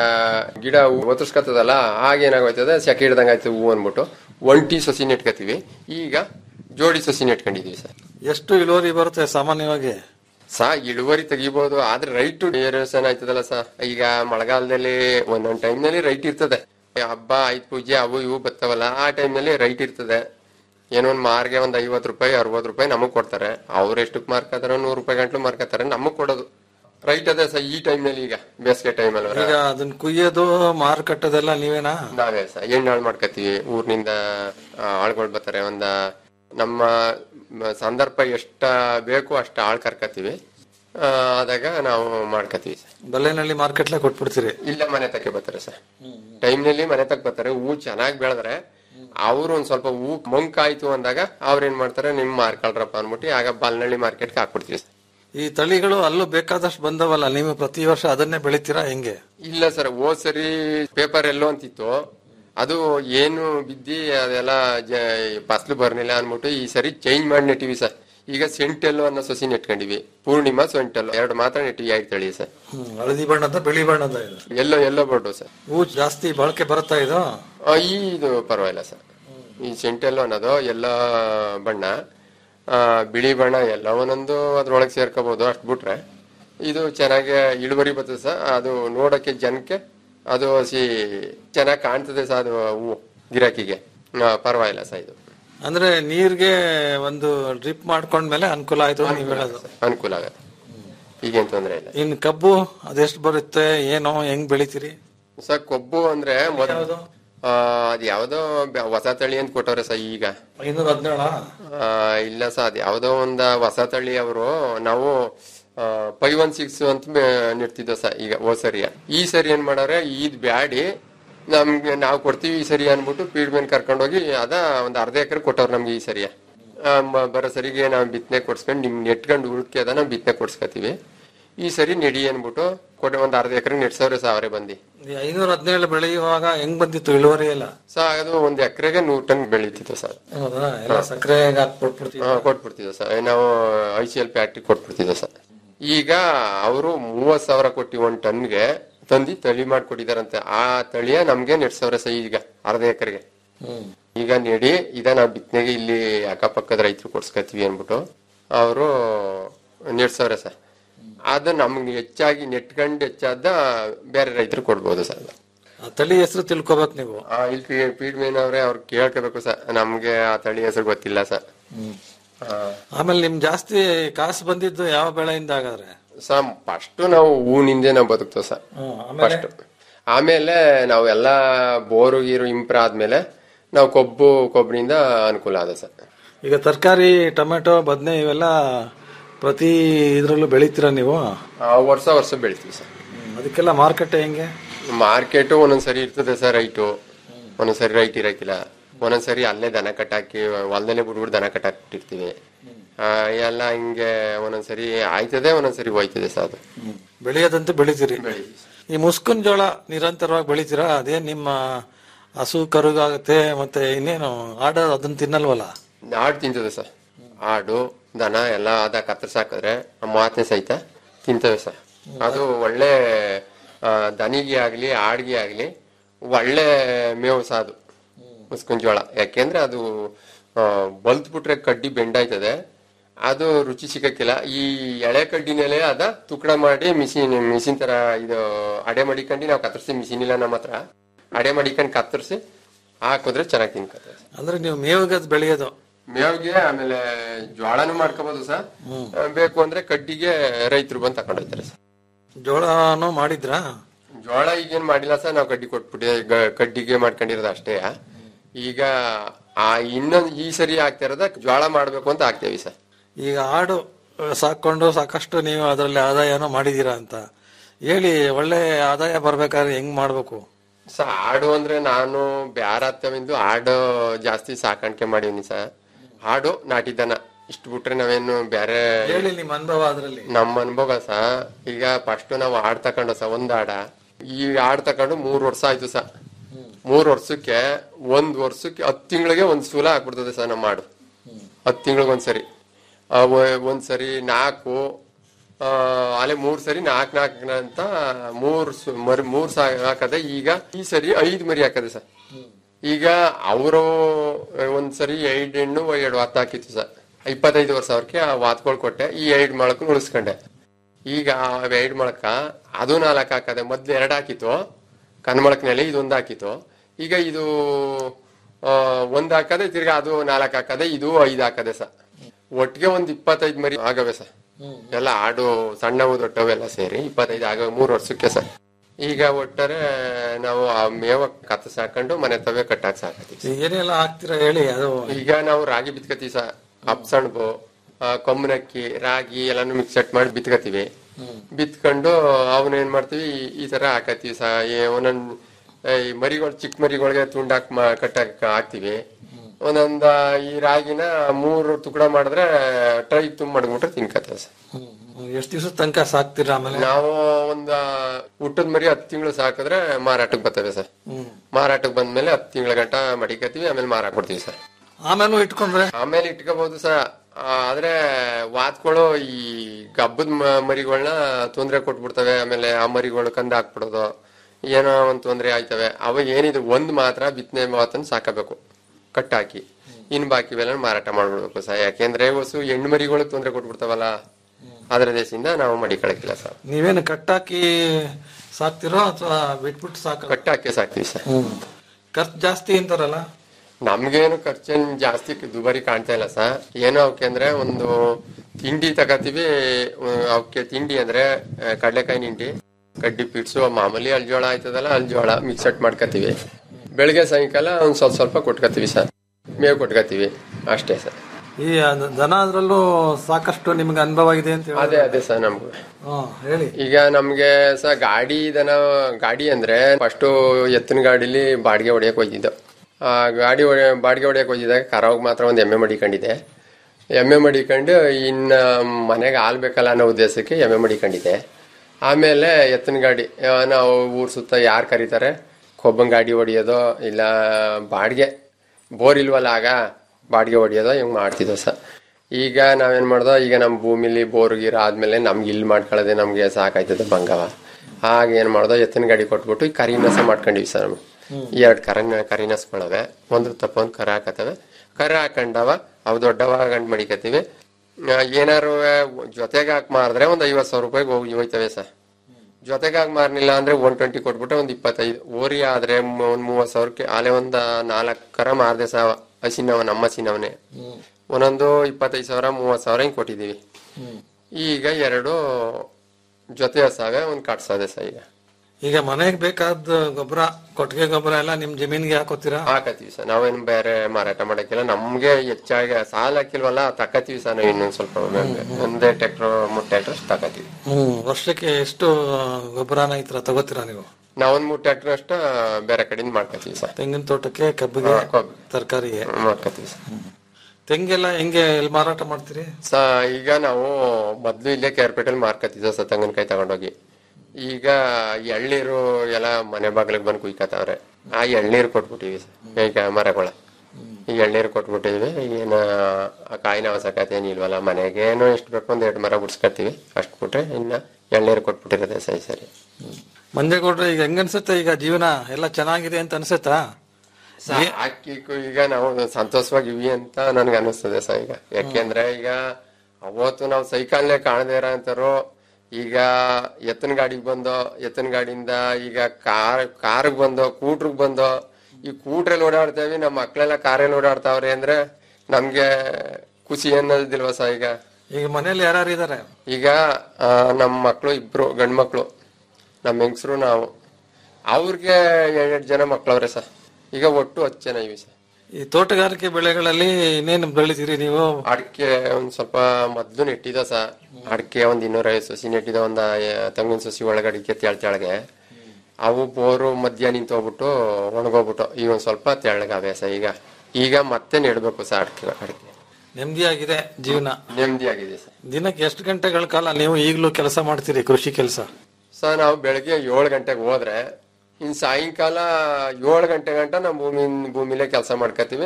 ಗಿಡ ಒತ್ತರ್ಸ್ಕೊತದಲ್ಲ ಆಗ ಏನಾಗೋಯ್ತದೆ ಸೆಕೆ ಹಿಡ್ದಂಗೆ ಆಯ್ತು ಹೂ ಅಂದ್ಬಿಟ್ಟು ಒಂಟಿ ಸೊಸಿ ನೆಟ್ಕೋತೀವಿ ಈಗ ಜೋಡಿ ಸೊಸಿ ನೆಟ್ಕೊಂಡಿದೀವಿ ಸರ್ ಎಷ್ಟು ಇಳುವರಿ ಬರುತ್ತೆ ಸಾಮಾನ್ಯವಾಗಿ ಸಾ ಇಳುವರಿ ತೆಗಿಬಹುದು ಆದ್ರೆ ರೈಟ್ ಏರಿಯೇಷನ್ ಆಯ್ತದಲ್ಲ ಸಾ ಈಗ ಮಳೆಗಾಲದಲ್ಲಿ ಒಂದೊಂದ್ ಟೈಮ್ ನಲ್ಲಿ ರೈಟ್ ಇರ್ತದೆ ಹಬ್ಬ ಆಯ್ತು ಪೂಜೆ ಅವು ಇವು ಬರ್ತಾವಲ್ಲ ಆ ಟೈಮ್ ನಲ್ಲಿ ರೈಟ್ ಇರ್ತದೆ ಏನೋ ಒಂದ್ ಮಾರ್ಗೆ ಒಂದ್ ಐವತ್ ರೂಪಾಯಿ ಅರವತ್ ರೂಪಾಯಿ ನಮಗ್ ಕೊಡ್ತಾರೆ ಅವ್ರ ಎಷ್ಟಕ್ ಮಾರ್ಕತಾರ ನೂರ್ ರೂಪಾಯಿ ಗಂಟ್ಲು ಮಾರ್ಕತಾರೆ ನಮಗ್ ಕೊಡೋದು ರೈಟ್ ಅದೇ ಸರ್ ಈ ಟೈಮ್ ನಲ್ಲಿ ಈಗ ಬೇಸಿಗೆ ಟೈಮ್ ಈಗ ಅಲ್ಲಿ ಅದನ್ನ ಕುಯ್ಯೋದು ಮಾರುಕಟ್ಟೆದೆಲ್ಲ ನೀವೇನಾ ನಾವೇ ಸರ್ ಎಣ್ಣಾಳ್ ಮಾಡ್ಕತೀವಿ ಊರ್ನಿಂದ ಆಳ್ಗಳು ಬರ್ತಾರೆ ಒಂದ ನಮ್ಮ ಮ- ಸಂದರ್ಭ ಎಷ್ಟ ಬೇಕು ಅಷ್ಟ ಆಳ್ ಕರ್ಕತೀವಿ ಆ, ಆದಾಗ ನಾವು ಮಾಡ್ಕತೀವಿ ಸರ್ ಬಲ್ಲೆನಹಳ್ಳಿ ಮಾರ್ಕೆಟ್ಲೆ ಕೊಟ್ಬಿಡ್ತೀರಿ ಇಲ್ಲ ಮನೆ ತಕ್ಕೆ ಬರ್ತಾರೆ ಸರ್ ಟೈಮ್ ನಲ್ಲಿ ಮನೆ ತಕ್ಕ ಬರ್ತಾರೆ ಹೂ ಚೆನ್ನಾಗಿ ಬೆಳೆದ್ರೆ ಅವ್ರು ಒಂದ್ ಸ್ವಲ್ಪ ಹೂ ಮಂಕಾಯ್ತು ಅಂದಾಗ ಅವ್ರ ಏನ್ ಮಾಡ್ತಾರೆ ನಿಮ್ ಮಾರ್ಕೊಳ್ರಪ್ಪ ಅನ್ಬಿಟ್ಟು ಆಗ ಬಾಲ್ನಳ್ಳಿ ಮಾರ್ಕೆಟ್ಗೆ ಹಾಕ್ಬಿಡ್ತೀವಿ ಸರ್ ಈ ತಳಿಗಳು ಅಲ್ಲೂ ಬೇಕಾದಷ್ಟು ಬಂದವಲ್ಲ ನೀವು ಪ್ರತಿ ವರ್ಷ ಅದನ್ನೇ ಬೆಳಿತೀರಾ ಹೆಂಗೆ ಇಲ್ಲ ಸರ್ ಹೋದ್ ಸರಿ ಪೇಪರ್ ಎಲ್ಲೋ ಅಂತಿತ್ತು ಅದು ಏನು ಬಿದ್ದಿ ಅದೆಲ್ಲ ಜ- ಫಸ್ಲು ಬರ್ನಿಲ್ಲ ಅನ್ಬಿಟ್ಟು ಈ ಸರಿ ಚೇಂಜ್ ಮಾಡಿ ನೆಟ್ಟಿವಿ ಸರ್ ಈಗ ಸೆಂಟೆಲ್ಲೋ ಅನ್ನೋ ಸಸಿ ನೆಟ್ಕೊಂಡಿವಿ ಪೂರ್ಣಿಮಾ ಸೊಂಟೆಲ್ಲೋ ಎರಡು ಮಾತ್ರ ನೆಟ್ಟಿವಿ ಆಯ್ತು ತಳಿ ಸರ್ ಹ್ಮ್, ಹಳದಿ ಬಣ್ಣದ ಬಿಳಿ ಬಣ್ಣದ ಇದು ಎಲ್ಲೋ ಎಲ್ಲೋ ಬರ್ಡು ಸರ್ ಹೂ ಜಾಸ್ತಿ ಬಳಕೆ ಬರುತ್ತಾ ಇದು ಆ, ಈ ಇದು ಪರವಾಗಿಲ್ಲ ಸರ್ ಈ ಸೆಂಟೆಲ್ಲೋ ಅನ್ನೋದು ಎಲ್ಲ ಬಣ್ಣ ಆ, ಬಿಳಿ ಬಣ್ಣ ಎಲ್ಲ ಒಂದೊಂದು ಅದ್ರೊಳಗೆ ಸೇರ್ಕೋಬಹುದು ಅಷ್ಟು ಬಿಟ್ರೆ ಇದು ಚೆನ್ನಾಗಿ ಇಳುವರಿ ಬರ್ತದೆ ಸರ್ ಅದು ನೋಡಕ್ಕೆ ಜನಕ್ಕೆ ಅದು ಸಿ ಚೆನ್ನಾಗಿ ಕಾಣ್ತದೆ ಸರ್ ಅದು ಹೂವು ಗಿರಾಕಿಗೆ ಆ, ಪರವಾಗಿಲ್ಲ ಸರ್ ಇದು ಅಂದ್ರೆ ನೀರ್ಗೆ ಒಂದು ಡ್ರಿಪ್ ಮಾಡ್ಕೊಂಡ್ಮೇಲೆ ಅನುಕೂಲ ಆಯ್ತು ಅಂತ ನೀವ್ ಹೇಳೋದು ಅನುಕೂಲ ಆಗತ್ತೆ ಈಗೇನ್ ತೊಂದ್ರೆ ಇಲ್ಲ ಇನ್ ಕಬ್ಬು ಅದೆಷ್ಟು ಬರುತ್ತೆ ಏನೋ ಹೆಂಗ್ ಬೆಳಿತೀರಿ ಸರ್ ಕೊಬ್ಬು ಅಂದ್ರೆ ಮೊದ ಆ, ಅದ್ ಯಾವ್ದೋ ಬ್ಯಾ- ಹೊಸ ತಳಿ ಅಂತ ಕೊಟ್ಟವ್ರೆ ಸರ್ ಈಗ ಐನೂರ ಹದಿನೇಳ ಆ, ಇಲ್ಲ ಸರ್ ಅದ್ ಯಾವ್ದೋ ಒಂದ ಹೊಸ ತಳಿ ಅವರು ನಾವು ಫೈವ್ ಒನ್ ಸಿಕ್ಸ್ ಅಂತ ಬೆ- ನೆಡ್ತಿದ್ದೋ ಸರ್ ಈಗ ಓ ಸರಿಯ ಈ ಸರಿ ಏನ್ ಮಾಡಾರೆ ಇದ್ ಬ್ಯಾಡಿ ನಮ್ಗೆ ನಾವು ಕೊಡ್ತೀವಿ ಈ ಸರಿ ಅನ್ಬಿಟ್ಟು ಫೀಲ್ಡ್ ಮೇಲೆ ಕರ್ಕೊಂಡೋಗಿ ಅದ ಒಂದ್ ಅರ್ಧ ಎಕರೆ ಕೊಟ್ಟವ್ರು ನಮ್ಗೆ ಈ ಸರಿಯ ಆ, ಮ- ಬರೋ ಸರಿಗೆ ನಾವು ಬಿತ್ತನೆ ಕೊಡ್ಸ್ಕೊಂಡು ನಿಮ್ ನೆಟ್ಕೊಂಡು ಉಳ್ಕೆ ಅದ ನಾವು ಬಿತ್ತನೆ ಕೊಡ್ಸ್ಕೊತೀವಿ ಈ ಸರಿ ನೆಡಿ ಅನ್ಬಿಟ್ಟು ಕೊಟ್ಟೆ ಒಂದ್ ಅರ್ಧ ಎಕರೆ ನೆಡ್ಸವ್ರೆ ಸರ್ ಅವರೇ ಬಂದು ಈ ಐನೂರ ಹದಿನೇಳು ಬೆಳೆಯುವಾಗ ಹೆಂಗ್ ಬಂದಿತ್ತು ಇಳುವರಿ ಎಲ್ಲ ಸರ್ ಅದು ಒಂದ್ ಎಕರೆಗೆ ನೂರ್ ಟನ್ ಬೆಳೀತಿತ್ತು ಸರ್ ಹೌದಾ ಎಲ್ಲ ಸಕ್ಕರೆ ಹಾಕ್ಬಿಟ್ಬಿಡ್ತೀವಿ ಹಾ, ಕೊಟ್ಬಿಡ್ತಿದ್ವು ಸರ್ ನಾವು ಐ ಸಿ ಎಲ್ ಫ್ಯಾಕ್ಟ್ರಿ ಕೊಟ್ಬಿಡ್ತಿದ್ವು ಸರ್ ಈಗ ಅವರು ಮೂವತ್ ಸಾವಿರ ಕೊಟ್ಟಿ ಒಂದ್ ಟನ್ಗೆ ತಂದಿ ತಳಿ ಮಾಡ್ಕೊಟ್ಟಿದಾರಂತೆ ಆ ತಳಿಯ ನಮ್ಗೆ ನೆಡ್ಸವ್ರೆ ಸರ್ ಈಗ ಅರ್ಧ ಎಕರೆಗೆ ಈಗ ನೆಡಿ ಇದ ನಾವು ಬಿತ್ತನೆಗೆ ಇಲ್ಲಿ ಅಕ್ಕಪಕ್ಕದ ರೈತರು ಕೊಡ್ಸ್ಕೊತೀವಿ ಅನ್ಬಿಟ್ಟು ಅವರು ನೆಡ್ಸವ್ರೆ ಸರ್ ಅದು ನಮ್ಗೆ ಹೆಚ್ಚಾಗಿ ನೆಟ್ಕೊಂಡು ಹೆಚ್ಚಾದ ಬೇರೆ ರೈತರು ಕೊಡ್ಬೋದು ಸರ್ ಆ ತಳಿ ಹೆಸರು ತಿಳ್ಕೊಬೇಕು ನೀವು ಆ, ಇಲ್ಲಿ ಪೀಡ್ ಮೇನ್ ಅವ್ರೆ ಅವ್ರು ಕೇಳ್ಕೋಬೇಕು ಸರ್ ನಮ್ಗೆ ಆ ತಳಿ ಹೆಸರು ಗೊತ್ತಿಲ್ಲ ಸರ್ ಆಮೇಲೆ ನಿಮ್ ಜಾಸ್ತಿ ಕಾಸು ಬಂದಿದ್ದು ಯಾವ ಬೆಳೆಯಿಂದ ಹಾಗಾದ್ರೆ ಸರ್ ಫಸ್ಟ್ ನಾವು ಹೂನಿಂದೆ ನಾವು ಬದುಕ್ತೇವೆ ಸರ್ ಆಮೇಲೆ? ಫಸ್ಟ್ ಆಮೇಲೆ ನಾವೆಲ್ಲ ಬೋರು ಗೀರು ಇಂಪ್ರ ಆದ್ಮೇಲೆ ನಾವು ಕೊಬ್ಬು ಕೊಬ್ಬರಿಯಿಂದ ಅನುಕೂಲ ಆದ ಸರ್ ಈಗ ತರಕಾರಿ ಟೊಮೆಟೊ ಬದನೆ ಇವೆಲ್ಲ ಪ್ರತಿ ಇದ್ರಲ್ಲೂ ಬೆಳಿತೀರಾ ನೀವು ಆ, ವರ್ಷ ವರ್ಷ ಬೆಳಿತೀವಿ ಸರ್ ಅದಕ್ಕೆಲ್ಲ ಮಾರ್ಕೆಟ್ ಹೆಂಗೆ ಮಾರ್ಕೆಟ್ ಒಂದೊಂದ್ಸರಿ ಇರ್ತದೆ ಸರ್ ರೈಟು ಒಂದೊಂದ್ಸರಿ ರೈಟ್ ಇರಕ್ಕಿಲ್ಲ ಒಂದೊಂದ್ಸರಿ ಅಲ್ಲೇ ದನ ಕಟ್ಟಾಕಿ ಹೊಲದಲ್ಲೇ ಬಿಟ್ಬಿಟ್ಟು ದನ ಕಟ್ಟಾಕ್ಬಿಟ್ಟಿರ್ತೀವಿ ಆ, ಎಲ್ಲ ಹಿಂಗೆ ಒಂದೊಂದ್ಸರಿ ಆಯ್ತದೆ ಒಂದೊಂದ್ಸರಿ ಹೋಯ್ತದೆ ಸರ್ ಅದು ಬೆಳೆಯೋದಂತೂ ಬೆಳಿತೀರಿ ಈ ಮುಸ್ಕಿನ ಜೋಳ ನಿರಂತರವಾಗಿ ಬೆಳಿತೀರಾ ಅದೇನ್ ನಿಮ್ಮ ಹಸು ಕರುಗಾಗತ್ತೆ ಮತ್ತೆ ಇನ್ನೇನು ಆಡ ಅದನ್ನ ತಿನ್ನಲ್ವಲ್ಲ ಆಡು ತಿಂತದೆ ಸರ್ ಆಡು ದನ ಎಲ್ಲ ಅದ ಕತ್ತರಿಸಿ ಹಾಕಿದ್ರೆ ಮಾತನೆ ಸಹಿತ ತಿಂತವೆ ಸರ್ ಅದು ಒಳ್ಳೆ ಆ, ದನಿಗೆ ಆಗ್ಲಿ ಆಡ್ಗೆ ಆಗ್ಲಿ ಒಳ್ಳೆ ಮೇವು ಸಹ ಅದು ಮುಸ್ಕಿನ ಜೋಳ ಯಾಕೆಂದ್ರೆ ಅದು ಬಲ್ತ್ ಬಿಟ್ರೆ ಕಡ್ಡಿ ಬೆಂಡಾಯ್ತದೆ ಅದು ರುಚಿ ಸಿಗಕ್ಕಿಲ್ಲ ಈ ಎಳೆ ಕಡ್ಡಿನಲ್ಲೇ ಅದ ತುಕಡ ಮಾಡಿ ಮಿಷಿನ್ ಮಿಷಿನ್ ತರ ಇದು ಅಡೆ ಮಡಿಕೊಂಡು ನಾವು ಕತ್ತರಿಸಿ ಮಿಷಿನ್ ಇಲ್ಲ ನಮ್ಮ ಹತ್ರ ಅಡೆ ಮಡಿಕೊಂಡು ಕತ್ತರಿಸಿ ಹಾಕಿದ್ರೆ ಚೆನ್ನಾಗಿ ತಿನ್ಕತ್ತೆ ಅಂದ್ರೆ ನೀವು ಮೇವಿಗೆ ಅದ್ ಬೆಳೆಯೋದು ಮೇವ್ಗೆ ಆಮೇಲೆ ಜೋಳನು ಮಾಡ್ಕೋಬಹುದು ಸರ್ ಆ, ಬೇಕು ಅಂದ್ರೆ ಕಡ್ಡಿಗೆ ರೈತರು ಬಂದು ತಗೊಂಡು ಹೋಗ್ತಾರೆ ಸರ್ ಜೋಳನೂ ಮಾಡಿದ್ರಾ ಜೋಳ ಈಗೇನ್ ಮಾಡಿಲ್ಲ ಸರ್ ನಾವು ಕಡ್ಡಿ ಕೊಟ್ಬಿಟ್ಟು ಗ- ಕಡ್ಡಿಗೆ ಮಾಡ್ಕೊಂಡಿರೋದು ಅಷ್ಟೇ ಈಗ ಆ ಇನ್ನೊಂದ್ ಈ ಸರಿ ಆಗ್ತಾ ಇರೋದ ಜೋಳ ಮಾಡ್ಬೇಕು ಅಂತ ಆಗ್ತೇವಿ ಸರ್ ಈಗ ಆಡು ಅಹ್, ಸಾಕೊಂಡು ಸಾಕಷ್ಟು ನೀವು ಅದರಲ್ಲಿ ಆದಾಯನೂ ಮಾಡಿದೀರಾ ಅಂತ ಹೇಳಿ ಒಳ್ಳೆ ಆದಾಯ ಬರ್ಬೇಕಾದ್ರೆ ಹೆಂಗ್ ಮಾಡ್ಬೇಕು ಸರ್ ಆಡು ಅಂದ್ರೆ ನಾನು ಬ್ಯಾರತ್ತವಿಂದು ಆಡು ಜಾಸ್ತಿ ಸಾಕಾಣಿಕೆ ಮಾಡೀನಿ ಸರ್ ಆಡು ನಾಟಿ ದನ ಇಷ್ಟು ಬಿಟ್ರೆ ನಾವೇನು ಬೇರೆ ಹೇಳಿ ನಿಮ್ಮ ಅನುಭವ ಅದರಲ್ಲಿ ನಮ್ಮ ಅನುಭವ ಸ ಈಗ ಫಸ್ಟ್ ನಾವು ಆಡ್ ತಕೊಂಡು ಸ ಒಂದ್ ಆಡ ಈ ಆಡ್ ತಕೊಂಡು ಮೂರ್ ವರ್ಷ ಆಯ್ತು ಸ ಮೂರ್ ವರ್ಷಕ್ಕೆ ಒಂದ್ ವರ್ಷಕ್ಕೆ ಹತ್ತು ತಿಂಗಳಿಗೆ ಒಂದ್ ಸೂಲ ಹಾಕ್ಬಿಡ್ತದೆ ಸರ್ ನಮ್ಮ ಆಡು ಹತ್ತು ತಿಂಗಳಿಗೆ ಒಂದ್ಸರಿ ಆ, ಒ- ಒಂದ್ಸರಿ ನಾಲ್ಕು ಆ, ಅಲ್ಲೇ ಮೂರ್ ಸರಿ ನಾಲ್ಕ್ ನಾಲ್ಕು ಅಂತ ಮೂರ್ ಸು- ಮರಿ ಮೂರ್ ಸಾ ಹಾಕದೆ ಈಗ ಈ ಸರಿ ಐದ್ ಮರಿ ಹಾಕದೆ ಸರ್ ಈಗ ಅವರು ಒಂದ್ಸರಿ ಐದ್ ಹೆಣ್ಣು ಎರಡು ವಾತ ಹಾಕಿತ್ತು ಸರ್ ಇಪ್ಪತ್ತೈದು ವರ್ಷ ಅವ್ರಿಗೆ ಆ ವಾತ್ಗಳು ಕೊಟ್ಟೆ ಈ ಎರಡ್ ಮೊಳಕು ಉಳಿಸ್ಕೊಂಡೆ ಈಗ ಆ ಎರಡ್ ಮೊಳಕ ಅದು ನಾಲ್ಕು ಹಾಕದೆ ಮೊದ್ಲು ಎರಡು ಹಾಕಿತ್ತು ಕನ್ಮಳಕ್ನಲ್ಲಿ ಇದೊಂದು ಹಾಕಿತ್ತು ಈಗ ಇದು ಆ, ಒಂದ್ ಹಾಕದೆ ತಿರ್ಗಾ ಅದು ನಾಲ್ಕು ಹಾಕದೆ ಇದು ಐದು ಹಾಕದೆ ಸರ್ ಒಟ್ಟಿಗೆ ಒಂದ್ ಇಪ್ಪತ್ತೈದು ಮರಿ ಆಗವೆ ಸರ್ ಎಲ್ಲ ಆಡು ಸಣ್ಣವು ದೊಡ್ಡವೆಲ್ಲ ಸೇರಿ ಇಪ್ಪತ್ತೈದು ಆಗವೆ ಮೂರು ವರ್ಷಕ್ಕೆ ಸರ್ ಈಗ ಒಟ್ಟಾರೆ ನಾವು ಆ ಮೇವ ಕತ್ತ ಸಾಕೊಂಡು ಮನೆ ತವೆ ಕಟ್ಟಾಕ್ ಸಾಕತ್ತೀವಿ ಏನೆಲ್ಲ ಹಾಕ್ತೀರಾ ಹೇಳಿ ಅದು ಈಗ ನಾವು ರಾಗಿ ಬಿತ್ಕತೀವಿ ಸರ್ ಅಪ್ಸಣ್ಬು ಕೊಮ್ಮನಕ್ಕಿ ರಾಗಿ ಎಲ್ಲಾನು ಮಿಕ್ಸ್ ಸೆಟ್ ಮಾಡಿ ಬಿತ್ಕತೀವಿ ಬಿತ್ಕೊಂಡು ಅವನ್ನ ಏನ್ ಮಾಡ್ತೀವಿ ಈ- ಈ ತರ ಹಾಕತ್ತೀವಿ ಸ ಒಂದೊಂದ್ ಈ ಮರಿಗಳು ಚಿಕ್ಕ ಮರಿಗಳಿಗೆ ತುಂಡಾಕ್ ಕಟ್ಟಾಕ್ ಹಾಕ್ತಿವಿ ಒಂದೊಂದ ಈ ರಾಗಿನ ಮೂರು ತುಕಡ ಮಾಡಿದ್ರೆ ಟ್ರೈ ತುಂಬ ಮಡಗ್ಬಿಟ್ರೆ ತಿನ್ಕತ್ತೆ ಸರ್ ಎಷ್ಟು ದಿವಸ ತನಕ ಸಾಕ್ತೀರಾ ಆಮೇಲೆ ನಾವು ಒಂದ ಊಟದ ಮರಿ ಹತ್ತು ತಿಂಗಳು ಸಾಕಿದ್ರೆ ಮಾರಾಟಕ್ಕೆ ಬರ್ತವೆ ಸರ್ ಹ್ಮ್. ಮಾರಾಟಕ್ಕೆ ಬಂದ್ಮೇಲೆ ಹತ್ತು ತಿಂಗಳ ಗಂಟ ಮಡಿಕತ್ತೀವಿ ಆಮೇಲೆ ಮಾರಾಕ್ ಕೊಡ್ತೀವಿ ಸರ್ ಆಮೇಲೂ ಇಟ್ಕೊಂಡ್ರೆ ಆಮೇಲೆ ಇಟ್ಕೋಬಹುದು ಸರ್ ಆದ್ರೆ ವಾತ್ಗಳು ಈ ಗಬ್ಬದ ಮರಿಗಳನ್ನ ತೊಂದರೆ ಕೊಟ್ಬಿಡ್ತವೆ ಆಮೇಲೆ ಆ ಮರಿಗಳು ಕಂದ ಹಾಕ್ಬಿಡೋದು ಏನೋ ಒಂದ್ ತೊಂದರೆ ಆಯ್ತವೆ ಅವ ಏನಿದೆ ಒಂದ್ ಮಾತ್ರ ಬಿತ್ತನೆ ಮಾತನ್ನ ಸಾಕಬೇಕು ಕಟ್ಟಾಕಿ ಇನ್ ಬಾಕಿವೆಲ್ಲ ಮಾರಾಟ ಮಾಡ್ಬಿಡ್ಬೇಕು ಸರ್ ಯಾಕೆಂದ್ರೆ ಹೊಸು ಹೆಣ್ಣು ಮರಿಗಳಿಗೆ ತೊಂದರೆ ಕೊಟ್ಬಿಡ್ತಾವಲ್ಲ ಅದ್ರ ದೇಶದಿಂದ ನಾವು ಮಡಿಕೊಳಕಿಲ್ಲ ಸರ್ ನೀವೇನು ಕಟ್ಟಾಕಿ ಸಾಕ್ತಿರೋ ಅಥವಾ ಬಿಟ್ಬಿಟ್ಟು ಸಾಕ ಕಟ್ಟಾಕಿ ಸಾಕ್ತಿವಿ ಸರ್ ಖರ್ಚು ಜಾಸ್ತಿ ಅಂತಾರಲ್ಲ ನಮ್ಗೇನು ಖರ್ಚೇನ್ ಜಾಸ್ತಿ ದುಬಾರಿ ಕಾಣ್ತಾ ಇಲ್ಲ ಸರ್ ಏನೋ ಅವಕ್ಕೆ ಅಂದ್ರೆ ಒಂದು ತಿಂಡಿ ತಗೋತೀವಿ ಅಹ್, ಅವಕ್ಕೆ ತಿಂಡಿ ಅಂದ್ರೆ ಅಹ್, ಕಡ್ಲೆಕಾಯಿ ನಿಂಡಿ ಕಡ್ಡಿ ಪಿಡ್ಸು ಮಾಮೂಲಿ ಅಲ್ಜೋಳ ಆಯ್ತದಲ್ಲ ಅಲ್ಜೋಳ ಮಿಕ್ಸಟ್ ಮಾಡ್ಕೋತೀವಿ ಬೆಳಗ್ಗೆ ಸಾಯಂಕಾಲ ಒಂದ್ ಸ್ವಲ್ಪ ಸ್ವಲ್ಪ ಕೊಟ್ಕೋತೀವಿ ಸರ್ ಮೇವು ಕೊಟ್ಕೋತೀವಿ ಅಷ್ಟೇ ಸರ್ ಈ ಅದ್- ದನ ಅದ್ರಲ್ಲೂ ಸಾಕಷ್ಟು ನಿಮ್ಗೆ ಅನುಭವ ಇದೆ ಅಂತ ಹೇಳಿ ಅದೇ ಅದೇ ಸರ್ ನಮ್ಗೆ ಹೇಳಿ ಈಗ ನಮ್ಗೆ ಸರ್ ಗಾಡಿ ದನ ಗಾಡಿ ಅಂದ್ರೆ ಫಸ್ಟ್ ಎತ್ತಿನ ಗಾಡಿಲಿ ಬಾಡಿಗೆ ಹೊಡಿಯಕ್ ಹೋಗಿದ್ದು ಆ ಗಾಡಿ ಹೊಡೆ- ಬಾಡಿಗೆ ಹೊಡಿಯಕ್ ಹೋಗಿದ್ದಾಗ ಕರಾವ್ ಮಾತ್ರ ಒಂದ್ ಎಮ್ಮೆ ಮಡಿಕೊಂಡಿದ್ದೆ ಎಮ್ಮೆ ಮಡಿಕೊಂಡು ಇನ್ನ ಮನೆಗೆ ಹಾಲ್ ಬೇಕಲ್ಲ ಅನ್ನೋ ಉದ್ದೇಶಕ್ಕೆ ಎಮ್ಮೆ ಮಡಿಕೊಂಡಿದ್ದೆ ಆಮೇಲೆ ಎತ್ತಿನ ಗಾಡಿ ಆ, ನಾವು ಊರ್ ಸುತ್ತ ಯಾರು ಕರೀತಾರೆ ಕೊಬ್ಬನ್ ಗಾಡಿ ಹೊಡಿಯೋದು ಇಲ್ಲ ಬಾಡಿಗೆ ಬೋರ್ ಇಲ್ವಲ್ಲ ಆಗ ಬಾಡಿಗೆ ಹೊಡಿಯೋದು ಹಿಂಗ್ ಮಾಡ್ತಿದ್ವು ಸರ್ ಈಗ ನಾವೇನ್ ಮಾಡ್ದೋ ಈಗ ನಮ್ಮ ಭೂಮಿಲಿ ಬೋರ್ ಗೀರ್ ಆದ್ಮೇಲೆ ನಮ್ಗೆ ಇಲ್ಲಿ ಮಾಡ್ಕೊಳ್ಳೋದೆ ನಮ್ಗೆ ಸಾಕಾಯ್ತದೆ ಬಂಗವ ಆಗ ಏನ್ ಮಾಡ್ದೋ ಎತ್ತಿನ ಗಾಡಿ ಕೊಟ್ಬಿಟ್ಟು ಈ ಕರಿನಸ ಮಾಡ್ಕೊಂಡಿವಿ ಸರ್ ನಮ್ಗೆ ಎರಡು ಕರ ಕರಿನಸ್ಗಳವೆ ಒಂದು ತಪ್ಪ ಒಂದು ಕರ ಹಾಕತ್ತವೆ ಕರ ಹಾಕೊಂಡವ ಅವು ದೊಡ್ಡವ ಗಂಡ್ ಮಡಿಕತ್ತೀವಿ ಆ, ಏನಾರು ಜೊತೆಗೆ ಹಾಕಿ ಮಾರಿದ್ರೆ ಒಂದ್ ಐವತ್ ಸಾವಿರ ರೂಪಾಯಿಗೆ ಹೋಗಿ ಹೋಯ್ತವೆ ಸರ್ ಜೊತೆಗಾಗಿ ಮಾರ್ನಿಲ್ಲ ಅಂದ್ರೆ ಒನ್ ಟ್ವೆಂಟಿ ಕೊಟ್ಬಿಟ್ಟು ಒಂದ್ ಇಪ್ಪತ್ತೈದು ಓರಿ ಆದ್ರೆ ಮ- ಒಂದ್ ಮೂವತ್ ಸಾವಿರಕ್ಕೆ ಆಲೆ ಒಂದ್ ನಾಲ್ಕರ ಮಾರ್ದೆ ಸಾವ ಹಸಿನವ ನಮ್ಮ ಹಸಿನವನೇ ಒಂದೊಂದು ಇಪ್ಪತ್ತೈದು ಸಾವಿರ ಮೂವತ್ ಸಾವಿರ ಹಿಂಗ್ ಕೊಟ್ಟಿದೀವಿ ಈಗ ಎರಡು ಜೊತೆ ಹಸಾವೆ ಒಂದ್ ಕಟ್ಸದೆ ಸ ಈಗ ಈಗ ಮನೆಗೆ ಬೇಕಾದ ಗೊಬ್ಬರ ಕೊಟ್ಟಿಗೆ ಗೊಬ್ಬರ ಎಲ್ಲ ನಿಮ್ ಜಮೀನಿಗೆ ಹಾಕೋತೀರಾ ಹಾಕತ್ತೀವಿ ಸರ್ ನಾವೇನು ಬೇರೆ ಮಾರಾಟ ಮಾಡಕ್ಕಿಲ್ಲ ನಮ್ಗೆ ಹೆಚ್ಚಾಗಿ ಸಾಲ ಹಾಕಿಲ್ವಲ್ಲ ತಕತೀವಿ ಸರ್ ನಾವು ಇನ್ನೊಂದ್ ಸ್ವಲ್ಪ ಒಂದೇ ಟ್ರ್ಯಾಕ್ಟರ್ ಮೂರ್ ಟ್ರ್ಯಾಕ್ಟರ್ ತಕತೀವಿ ಹ್ಮ್ ವರ್ಷಕ್ಕೆ ಎಷ್ಟು ಗೊಬ್ಬರನ ಈ ತರ ತಗೋತೀರಾ ನೀವು ನಾವೊಂದ್ ಮೂರ್ ಟ್ರ್ಯಾಕ್ಟರ್ ಅಷ್ಟ ಬೇರೆ ಕಡೆಯಿಂದ ಮಾಡ್ಕತೀವಿ ಸರ್ ತೆಂಗಿನ ತೋಟಕ್ಕೆ ಕಬ್ಬಿಗೆ ಹಾ, ಕಬ್ಬು. ತರಕಾರಿಗೆ ಮಾಡ್ಕತೀವಿ ಸರ್ ತೆಂಗೆಲ್ಲ ಹೆಂಗೆ ಎಲ್ಲಿ ಮಾರಾಟ ಮಾಡ್ತೀರಿ ಸ ಈಗ ನಾವು ಮೊದ್ಲು ಇಲ್ಲೇ ಕೇರ್ಪೇಟೆಲ್ ಮಾರ್ಕತ್ತಿದ್ದ ಸ ತೆಂಗಿನಕಾಯಿ ತಗೊಂಡೋಗಿ ಈಗ ಎಳ್ನೀರು ಎಲ್ಲ ಮನೆ ಬಾಗಿಲಿಗೆ ಬಂದು ಕುಯ್ಕತ್ತವ್ರೆ ಆ ಎಳ್ನೀರು ಕೊಟ್ಬಿಟ್ಟಿವಿ ಸರ್ ಈಗ ಮರಗಳ ಈ ಎಳ್ನೀರು ಕೊಟ್ಬಿಟ್ಟಿವಿ ಏನ ಆ ಕಾಯಿನ ಅವಶ್ಯಕತೆ ಏನಿಲ್ವಲ್ಲ ಮನೆಗೇನು ಎಷ್ಟು ಬೇಕು ಒಂದ್ ಎರಡು ಮರ ಬಿಡ್ಸ್ಕೊತೀವಿ ಅಷ್ಟು ಬಿಟ್ರೆ ಇನ್ನ ಎಳ್ನೀರು ಕೊಟ್ಬಿಟ್ಟಿರೋದೆ ಸರಿ ಸರಿ ಮಂಜೇಗೌಡ್ರೆ ಈಗ ಹೆಂಗನ್ಸುತ್ತೆ ಈಗ ಜೀವನ ಎಲ್ಲ ಚೆನ್ನಾಗಿದೆ ಅಂತ ಅನ್ಸುತ್ತಾ ಸಾಕಿ ಈಗ ನಾವು ಸಂತೋಷವಾಗಿವಿ ಅಂತ ನನ್ಗೆ ಅನಿಸ್ತದೆ ಸರ್ ಈಗ ಯಾಕೆಂದ್ರೆ ಈಗ ಅವತ್ತು ನಾವು ಸೈಕಲ್ನೇ ಕಾಣದೇ ಇರೋ ಅಂತಾರೋ ಈಗ ಎತ್ತಿನ ಗಾಡಿಗೆ ಬಂದೋ ಎತ್ತಿನ ಗಾಡಿಯಿಂದ ಈಗ ಕಾರ್ ಕಾರ್ಗ್ ಬಂದೋ ಕೂಟ್ರಿಗೆ ಬಂದೋ ಈ ಕೂಟ್ರಲ್ಲಿ ಓಡಾಡ್ತೇವಿ ನಮ್ಮ ಮಕ್ಳೆಲ್ಲ ಕಾರಲ್ಲಿ ಓಡಾಡ್ತಾವ್ರೆ ಅಂದ್ರೆ ನಮ್ಗೆ ಖುಷಿ ಅನ್ನೋದಿಲ್ವ ಸರ್ ಈಗ ಈಗ ಮನೇಲಿ ಯಾರ್ಯಾರು ಇದಾರೆ ಈಗ ಆ, ನಮ್ಮ ಮಕ್ಕಳು ಇಬ್ರು ಗಂಡ್ ಮಕ್ಳು ನಮ್ಮ ಹೆಂಗಸರು ನಾವು ಅವ್ರಿಗೆ ಎರಡೆರಡು ಜನ ಮಕ್ಳವ್ರೆ ಸರ್ ಈಗ ಒಟ್ಟು ಹತ್ತು ಜನ ಇವಿ ಸರ್ ಈ ತೋಟಗಾರಿಕೆ ಬೆಳೆಗಳಲ್ಲಿ ಇನ್ನೇನು ಬೆಳಿತೀರಿ ನೀವು ಅಡಿಕೆ ಒಂದ್ ಸ್ವಲ್ಪ ಮೊದ್ಲು ನೆಟ್ಟಿದ ಸ ಅಡಿಕೆ ಒಂದ್ ಇನ್ನೂರೈವತ್ತು ಸಸಿ ನೆಟ್ಟಿದ ಒಂದ್ ಆ, ತೆಂಗಿನ ಸಸಿ ಒಳಗಡೆ ಅಡಿಕೆ ತೆಳಗೆ ಅವು ಬೋರು ಮಧ್ಯ ನಿಂತು ಹೋಗ್ಬಿಟ್ಟು ಒಣಗೋಗ್ಬಿಟ್ಟು ಈಗ ಒಂದ್ ಸ್ವಲ್ಪ ತೆಳ್ಳಗಾವೆ ಸ ಈಗ ಈಗ ಮತ್ತೆ ನೆಡ್ಬೇಕು ಸ ಅಡಿಕೆ ಅಡಿಕೆ ನೆಮ್ಮದಿಯಾಗಿದೆ ಜೀವನ ನೆಮ್ಮದಿಯಾಗಿದೆ ಸರ್ ದಿನಕ್ಕೆ ಎಷ್ಟು ಗಂಟೆಗಳ ಕಾಲ ನೀವು ಈಗಲೂ ಕೆಲಸ ಮಾಡ್ತೀರಿ ಕೃಷಿ ಕೆಲಸ ಸರ್ ನಾವು ಬೆಳಗ್ಗೆ ಏಳು ಗಂಟೆಗೆ ಹೋದ್ರೆ ಇನ್ ಸಾಯಂಕಾಲ ಏಳು ಗಂಟೆ ಗಂಟ ನಾವು ಭೂಮಿ ಭೂಮಿಲೇ ಕೆಲಸ ಮಾಡ್ಕೋತೀವಿ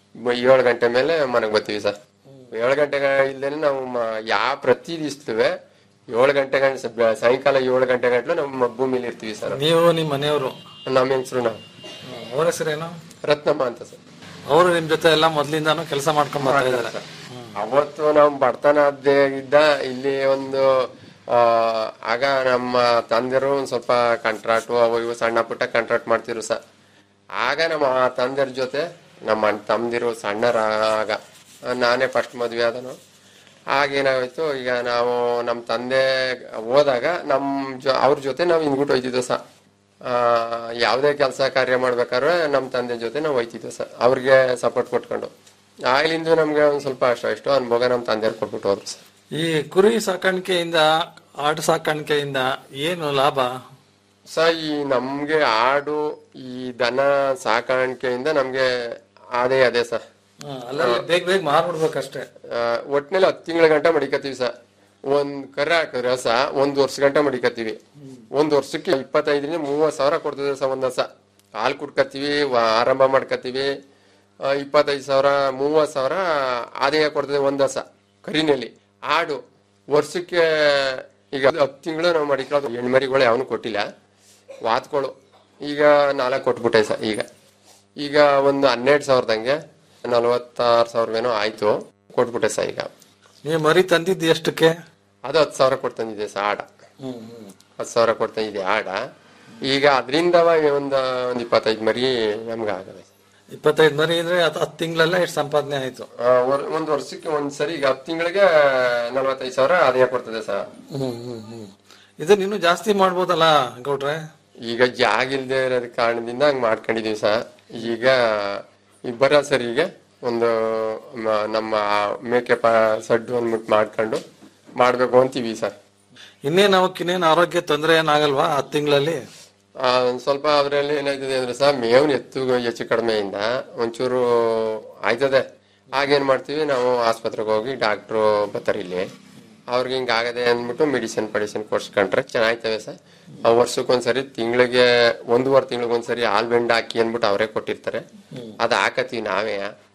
ಏಳು ಗಂಟೆ ಮೇಲೆ ಮನೆಗೆ ಬರ್ತೀವಿ ಸರ್ ಏಳು ಗಂಟೆ ಇಲ್ದೇನೆ ನಾವು ಮ- ಯಾ ಪ್ರತಿ ದಿವ್ಸಲುವೆ ಏಳು ಗಂಟೆ ಗಂಟೆ ಸ- ಬೆ- ಸಾಯಂಕಾಲ ಏಳು ಗಂಟೆ ಗಂಟ್ಲು ನಮ್ಮ ಭೂಮಿಲಿ ಇರ್ತೀವಿ ಸರ್ ನೀವು ನಿಮ್ಮ ಮನೆಯವರು ನಮ್ಮ ಹೆಂಗಸರು ನಾವು ಅವ್ರ ಹೆಸರೇನು ರತ್ನಮ್ಮ ಅಂತ ಸರ್ ಅವರು ನಿಮ್ ಜೊತೆ ಎಲ್ಲ ಮೊದ್ಲಿಂದಾನು ಕೆಲಸ ಮಾಡ್ಕೊಂಡ್ ಬರ್ತಾ ಇದಾರೆ ಅವತ್ತು ನಾವು ಬಡತನ ಆದ್ದೇ ಇದ್ದ ಇಲ್ಲಿ ಒಂದು ಆ, ಆಗ ನಮ್ಮ ತಂದೆರು ಒಂದ್ ಸ್ವಲ್ಪ ಕಾಂಟ್ರಾಕ್ಟ್ ಅವು ಇವು ಸಣ್ಣ ಪುಟ್ಟ ಕಾಂಟ್ರಾಕ್ಟ್ ಮಾಡ್ತಿರು ಸ ಆಗ ನಮ್ಮ ತಂದೆರ ಜೊತೆ ನಮ್ಮ ಅಣ್ಣ ತಮ್ಮದಿರು ಸಣ್ಣರ ಆಗ ನಾನೇ ಫಸ್ಟ್ ಮದ್ವೆ ಆದನು ಆಗೇನಾಗೋಯ್ತು ಈಗ ನಾವು ನಮ್ಮ ತಂದೆ ಹೋದಾಗ ನಮ್ಮ ಜೊ ಅವ್ರ ಜೊತೆ ನಾವು ಹಿಂದ್ಬಿಟ್ಟು ಹೋಯ್ತಿದ್ವು ಸ ಆ, ಯಾವುದೇ ಕೆಲಸ ಕಾರ್ಯ ಮಾಡ್ಬೇಕಾದ್ರೆ ನಮ್ಮ ತಂದೆ ಜೊತೆ ನಾವು ಹೋಯ್ತಿದ್ವು ಸ ಅವ್ರಿಗೆ ಸಪೋರ್ಟ್ ಕೊಟ್ಕೊಂಡು ಆಗ್ಲಿಂದ ನಮ್ಗೆ ಒಂದ್ ಸ್ವಲ್ಪ ಅಷ್ಟು ಇಷ್ಟು ಅನುಭವ ನಮ್ಮ ತಂದೆಯವ್ರು ಕೊಟ್ಬಿಟ್ಟು ಹೋದ್ರು ಸರ್ ಈ ಕುರಿ ಸಾಕಾಣಿಕೆಯಿಂದ ಆಡು ಸಾಕಾಣಿಕೆಯಿಂದ ಏನು ಲಾಭ ಸ ಈ ನಮ್ಗೆ ಆಡು ಈ ದನ ಸಾಕಾಣಿಕೆಯಿಂದ ನಮ್ಗೆ ಅದೇ ಅದೇ ಸರ್ ಅಲ್ಲಲ್ಲಿ ಬೇಗ ಬೇಗ ಮಾರ್ಬಿಡ್ಬೇಕಷ್ಟೇ ಒಟ್ನಲ್ಲಿ ಹತ್ತು ತಿಂಗಳ ಗಂಟ ಮಡಿಕತ್ತೀವಿ ಸರ್ ಒಂದ್ ಕರ ಹಾಕಿದ್ರೆ ಹಸ ಒಂದ್ ವರ್ಷ ಗಂಟ ಮಡಿಕತ್ತೀವಿ ಒಂದ್ ವರ್ಷಕ್ಕೆ ಇಪ್ಪತ್ತೈದರಿಂದ ಮೂವತ್ ಸಾವಿರ ಕೊಡ್ತಿದ್ರೆ ಸರ್ ಒಂದ್ ಹಸ ಹಾಲು ಕುಡ್ಕತ್ತೀವಿ ವ- ಆರಂಭ ಮಾಡ್ಕತ್ತೀವಿ ಆ, ಇಪ್ಪತ್ತೈದು ಸಾವಿರ ಮೂವತ್ ಸಾವಿರ ಆದಾಯ ಕೊಡ್ತದೆ ಒಂದ್ ಹಸ ಕರಿನಲ್ಲಿ ಆಡು ವರ್ಷಕ್ಕೆ ಈಗ ಹತ್ತು ತಿಂಗಳು ನಾವು ಮಡಿಕೊಳ್ಳೋದು ಹೆಣ್ಮರಿಗಳು ಯಾವನು ಕೊಟ್ಟಿಲ್ಲ ವಾತ್ಗಳು ಈಗ ನಾಲ್ಕು ಕೊಟ್ಬಿಟ್ಟೆ ಸರ್ ಈಗ ಈಗ ಒಂದು ಹನ್ನೆರಡು ಸಾವಿರದಂಗೆ ನಲವತ್ತಾರು ಸಾವಿರವೇನೋ ಆಯ್ತು ಕೊಟ್ಬಿಟ್ಟೆ ಸರ್ ಈಗ ನೀವು ಮರಿ ತಂದಿದ್ದು ಎಷ್ಟಕ್ಕೆ ಅದು ಹತ್ತು ಸಾವಿರ ಕೊಡ್ತಂದಿದೆ ಸರ್ ಆಡ ಹತ್ತು ಸಾವಿರ ಕೊಡ್ತಂದಿದೆ ಆಡ ಈಗ ಅದರಿಂದ ಒಂದು ಒಂದು ಇಪ್ಪತ್ತೈದು ಮರಿ ನಮ್ಗೆ ಆಗದೆ ಇಪ್ಪತ್ತೈದು ಮರಿ ಅಂದ್ರೆ ಹತ್ತು ಹತ್ತು ತಿಂಗಳಲ್ಲೇ ಎಷ್ಟು ಸಂಪಾದನೆ ಆಯ್ತು ಆ, ವರ್- ಒಂದ್ ವರ್ಷಕ್ಕೆ ಒಂದ್ ಸರಿ ಈಗ ಹತ್ತು ತಿಂಗಳಿಗೆ ನಲವತ್ತೈದು ಸಾವಿರ ಆದಾಯ ಕೊಡ್ತದೆ ಸರ್ ಹ್ಮ್ ಹ್ಮ್ ಹ್ಮ್ ಇದನ್ನ ಇನ್ನೂ ಜಾಸ್ತಿ ಮಾಡ್ಬೋದಲ್ಲ ಗೌಡ್ರೆ ಈಗ ಜಾಗ ಇಲ್ದೇ ಇರೋದ್ ಕಾರಣದಿಂದ ಹಂಗ್ ಮಾಡ್ಕೊಂಡಿದೀವಿ ಸರ್ ಈಗ ಇಬ್ಬರ ಸರಿಗೆ ಒಂದು ಮ- ನಮ್ಮ ಮೇಕೆ ಪ ಸಡ್ಡು ಅಂದ್ಬಿಟ್ಟು ಮಾಡ್ಕೊಂಡು ಮಾಡ್ಬೇಕು ಅಂತೀವಿ ಸರ್ ಇನ್ನೇನು ಅವಕ್ಕೆ ಇನ್ನೇನು ಆರೋಗ್ಯ ತೊಂದರೆ ಏನಾಗಲ್ವಾ ಹತ್ತು ತಿಂಗಳಲ್ಲಿ ಆ, ಒಂದ್ ಸ್ವಲ್ಪ ಅದ್ರಲ್ಲಿ ಏನಾಯ್ತದೆ ಅಂದ್ರೆ ಸರ್ ಮೇವ್ನ ಎತ್ತು ಹೆಚ್ಚು ಕಡಿಮೆಯಿಂದ ಒಂಚೂರು ಆಯ್ತದೆ ಆಗೇನ್ ಮಾಡ್ತೀವಿ ನಾವು ಆಸ್ಪತ್ರೆಗೆ ಹೋಗಿ ಡಾಕ್ಟ್ರು ಬರ್ತಾರೆ ಇಲ್ಲಿ ಅವ್ರಿಗೆ ಹಿಂಗ್ ಆಗದೆ ಅಂದ್ಬಿಟ್ಟು ಮೆಡಿಸಿನ್ ಪಡಿಸಿನ್ ಕೊಡ್ಸ್ಕೊಂಡ್ರೆ ಚೆನ್ನಾಗ್ತವೆ ಸರ್ ಆ ವರ್ಷಕ್ಕೊಂದ್ಸರಿ ತಿಂಗಳಿಗೆ ಒಂದೂವರೆ ತಿಂಗಳಿಗೆ ಒಂದ್ಸರಿ ಹಾಲ್ ಬೆಂಡ್ ಹಾಕಿ ಅಂದ್ಬಿಟ್ಟು ಅವರೇ ಕೊಟ್ಟಿರ್ತಾರೆ ಅದ್ ಹಾಕತ್ತೀವಿ ನಾವೇ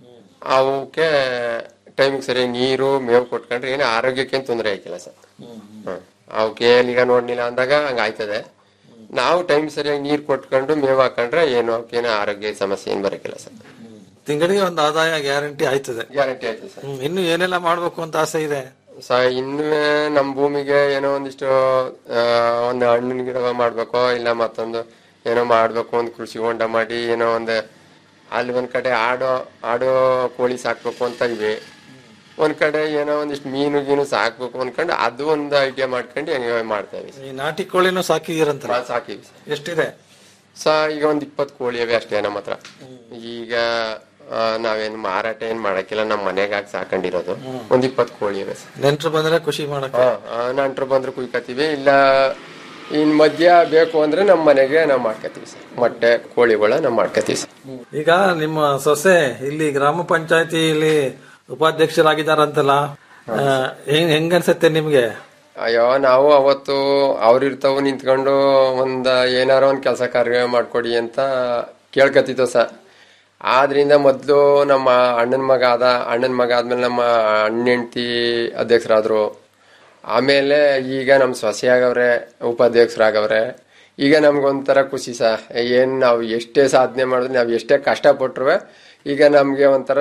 ಅವಕ್ಕೆ ಟೈಮಿಗೆ ಸರಿ ನೀರು ಮೇವು ಕೊಟ್ಕೊಂಡ್ರೆ ಏನು ಆರೋಗ್ಯಕ್ಕೇನು ತೊಂದರೆ ಆಯ್ಕಿಲ್ಲ ಸರ್ ಹ್ಮ್ ಅವಕ್ಕೆ ಈಗ ನೋಡ್ಲಿಲ್ಲ ಅಂದಾಗ ಹಂಗ ಆಯ್ತದೆ ನಾವು ಟೈಮ್ ಸರಿಯಾಗಿ ನೀರ್ ಕೊಟ್ಕೊಂಡು ಮೇವು ಹಾಕೊಂಡ್ರೆ ಏನು ಅವಕ್ಕೇನು ಆರೋಗ್ಯ ಸಮಸ್ಯೆ ಏನ್ ಬರಕಿಲ್ಲ ಸರ್ ತಿಂಗಳಿಗೆ ಒಂದು ಆದಾಯ ಗ್ಯಾರಂಟಿ ಆಯ್ತದೆ ಗ್ಯಾರಂಟಿ ಆಯ್ತು ಸರ್ ಹ್ಮ್, ಇನ್ನು ಏನೆಲ್ಲ ಮಾಡ್ಬೇಕು ಅಂತ ಆಸೆ ಇದೆ ಸ ಇನ್ನು ನಮ್ ಭೂಮಿಗೆ ಏನೋ ಒಂದಿಷ್ಟು ಆ, ಒಂದು ಹಣ್ಣಿನ ಗಿಡ ಮಾಡ್ಬೇಕೋ ಇಲ್ಲ ಮತ್ತೊಂದು ಏನೋ ಮಾಡ್ಬೇಕು ಒಂದು ಕೃಷಿ ಹೊಂಡ ಮಾಡಿ ಏನೋ ಒಂದು ಅಲ್ಲಿ ಒಂದ್ ಕಡೆ ಆಡೋ ಆಡೋ ಕೋಳಿ ಸಾಕ್ಬೇಕು ಅಂತ ಇವೆ ಒಂದ್ ಕಡೆ ಏನೋ ಒಂದಿಷ್ಟು ಮೀನು ಗೀನು ಸಾಕ್ಬೇಕು ಅನ್ಕೊಂಡು ಅದು ಒಂದು ಐಡಿಯಾ ಮಾಡ್ಕೊಂಡು ಹಂಗೆ ಮಾಡ್ತಾ ಇವಿ ಈ ನಾಟಿ ಕೋಳಿನೂ ಸಾಕಿದಿರಂತ ಸಾಕಿವಿ ಎಷ್ಟಿದೆ ಸ ಈಗ ಒಂದ್ ಇಪ್ಪತ್ತು ಕೋಳಿ ಅವೆ ಅಷ್ಟೇ ನಮ್ಮ ಹತ್ರ ಈಗ ಆ, ನಾವೇನ್ ಮಾರಾಟ ಏನ್ ಮಾಡಕ್ಕಿಲ್ಲ ನಮ್ಮ ಮನೆಗೆ ಹಾಕಿ ಸಾಕೊಂಡಿರೋದು ಒಂದ್ ಇಪ್ಪತ್ತು ಕೋಳಿ ಅವೆ ಸರ್ ನೆಂಟ್ರು ಬಂದ್ರೆ ಖುಷಿ ಮಾಡಕ್ಕೆ ನಂಟ್ರು ಬಂದ್ರೆ ಕುಯ್ಕತ್ತೀವಿ ಇಲ್ಲ ಇನ್ ಮಧ್ಯ ಬೇಕು ಅಂದ್ರೆ ನಮ್ಮ ಮನೆಗೆ ನಾವು ಮಾಡ್ಕತ್ತೀವಿ ಸರ್ ಮೊಟ್ಟೆ ಕೋಳಿಗಳ ನಾವು ಮಾಡ್ಕತ್ತೀವಿ ಸರ್ ಈಗ ನಿಮ್ಮ ಸೊಸೆ ಇಲ್ಲಿ ಗ್ರಾಮ ಪಂಚಾಯತಿಲಿ ಉಪಾಧ್ಯಕ್ಷರಾಗಿದ್ದಾರಂತಲ್ಲ ಆ, ಹೆಂಗ್ ಹೆಂಗನ್ಸತ್ತೆ ನಿಮ್ಗೆ ಅಯ್ಯೋ ನಾವು ಅವತ್ತು ಅವ್ರಿರ್ತಾವ ನಿಂತ್ಕೊಂಡು ಒಂದ ಏನಾರ ಒಂದ್ ಕೆಲಸ ಕಾರ್ಯ ಮಾಡ್ಕೊಡಿ ಅಂತ ಕೇಳ್ಕತ್ತಿದ್ದೋ ಸ ಆದ್ರಿಂದ ಮೊದ್ಲು ನಮ್ಮ ಅಣ್ಣನ ಮಗ ಆದ ಅಣ್ಣನ ಮಗ ಆದ್ಮೇಲೆ ನಮ್ಮ ಅಣ್ಣ ಹೆಂಡತಿ ಅಧ್ಯಕ್ಷರಾದ್ರು ಆಮೇಲೆ ಈಗ ನಮ್ಮ ಸೊಸೆ ಆಗವ್ರೆ ಉಪಾಧ್ಯಕ್ಷರಾಗವ್ರೆ ಈಗ ನಮ್ಗೊಂಥರ ಖುಷಿ ಸ ಏನ್ ನಾವು ಎಷ್ಟೇ ಸಾಧನೆ ಮಾಡಿದ್ರು ನಾವು ಎಷ್ಟೇ ಕಷ್ಟಪಟ್ರು ಈಗ ನಮ್ಗೆ ಒಂಥರ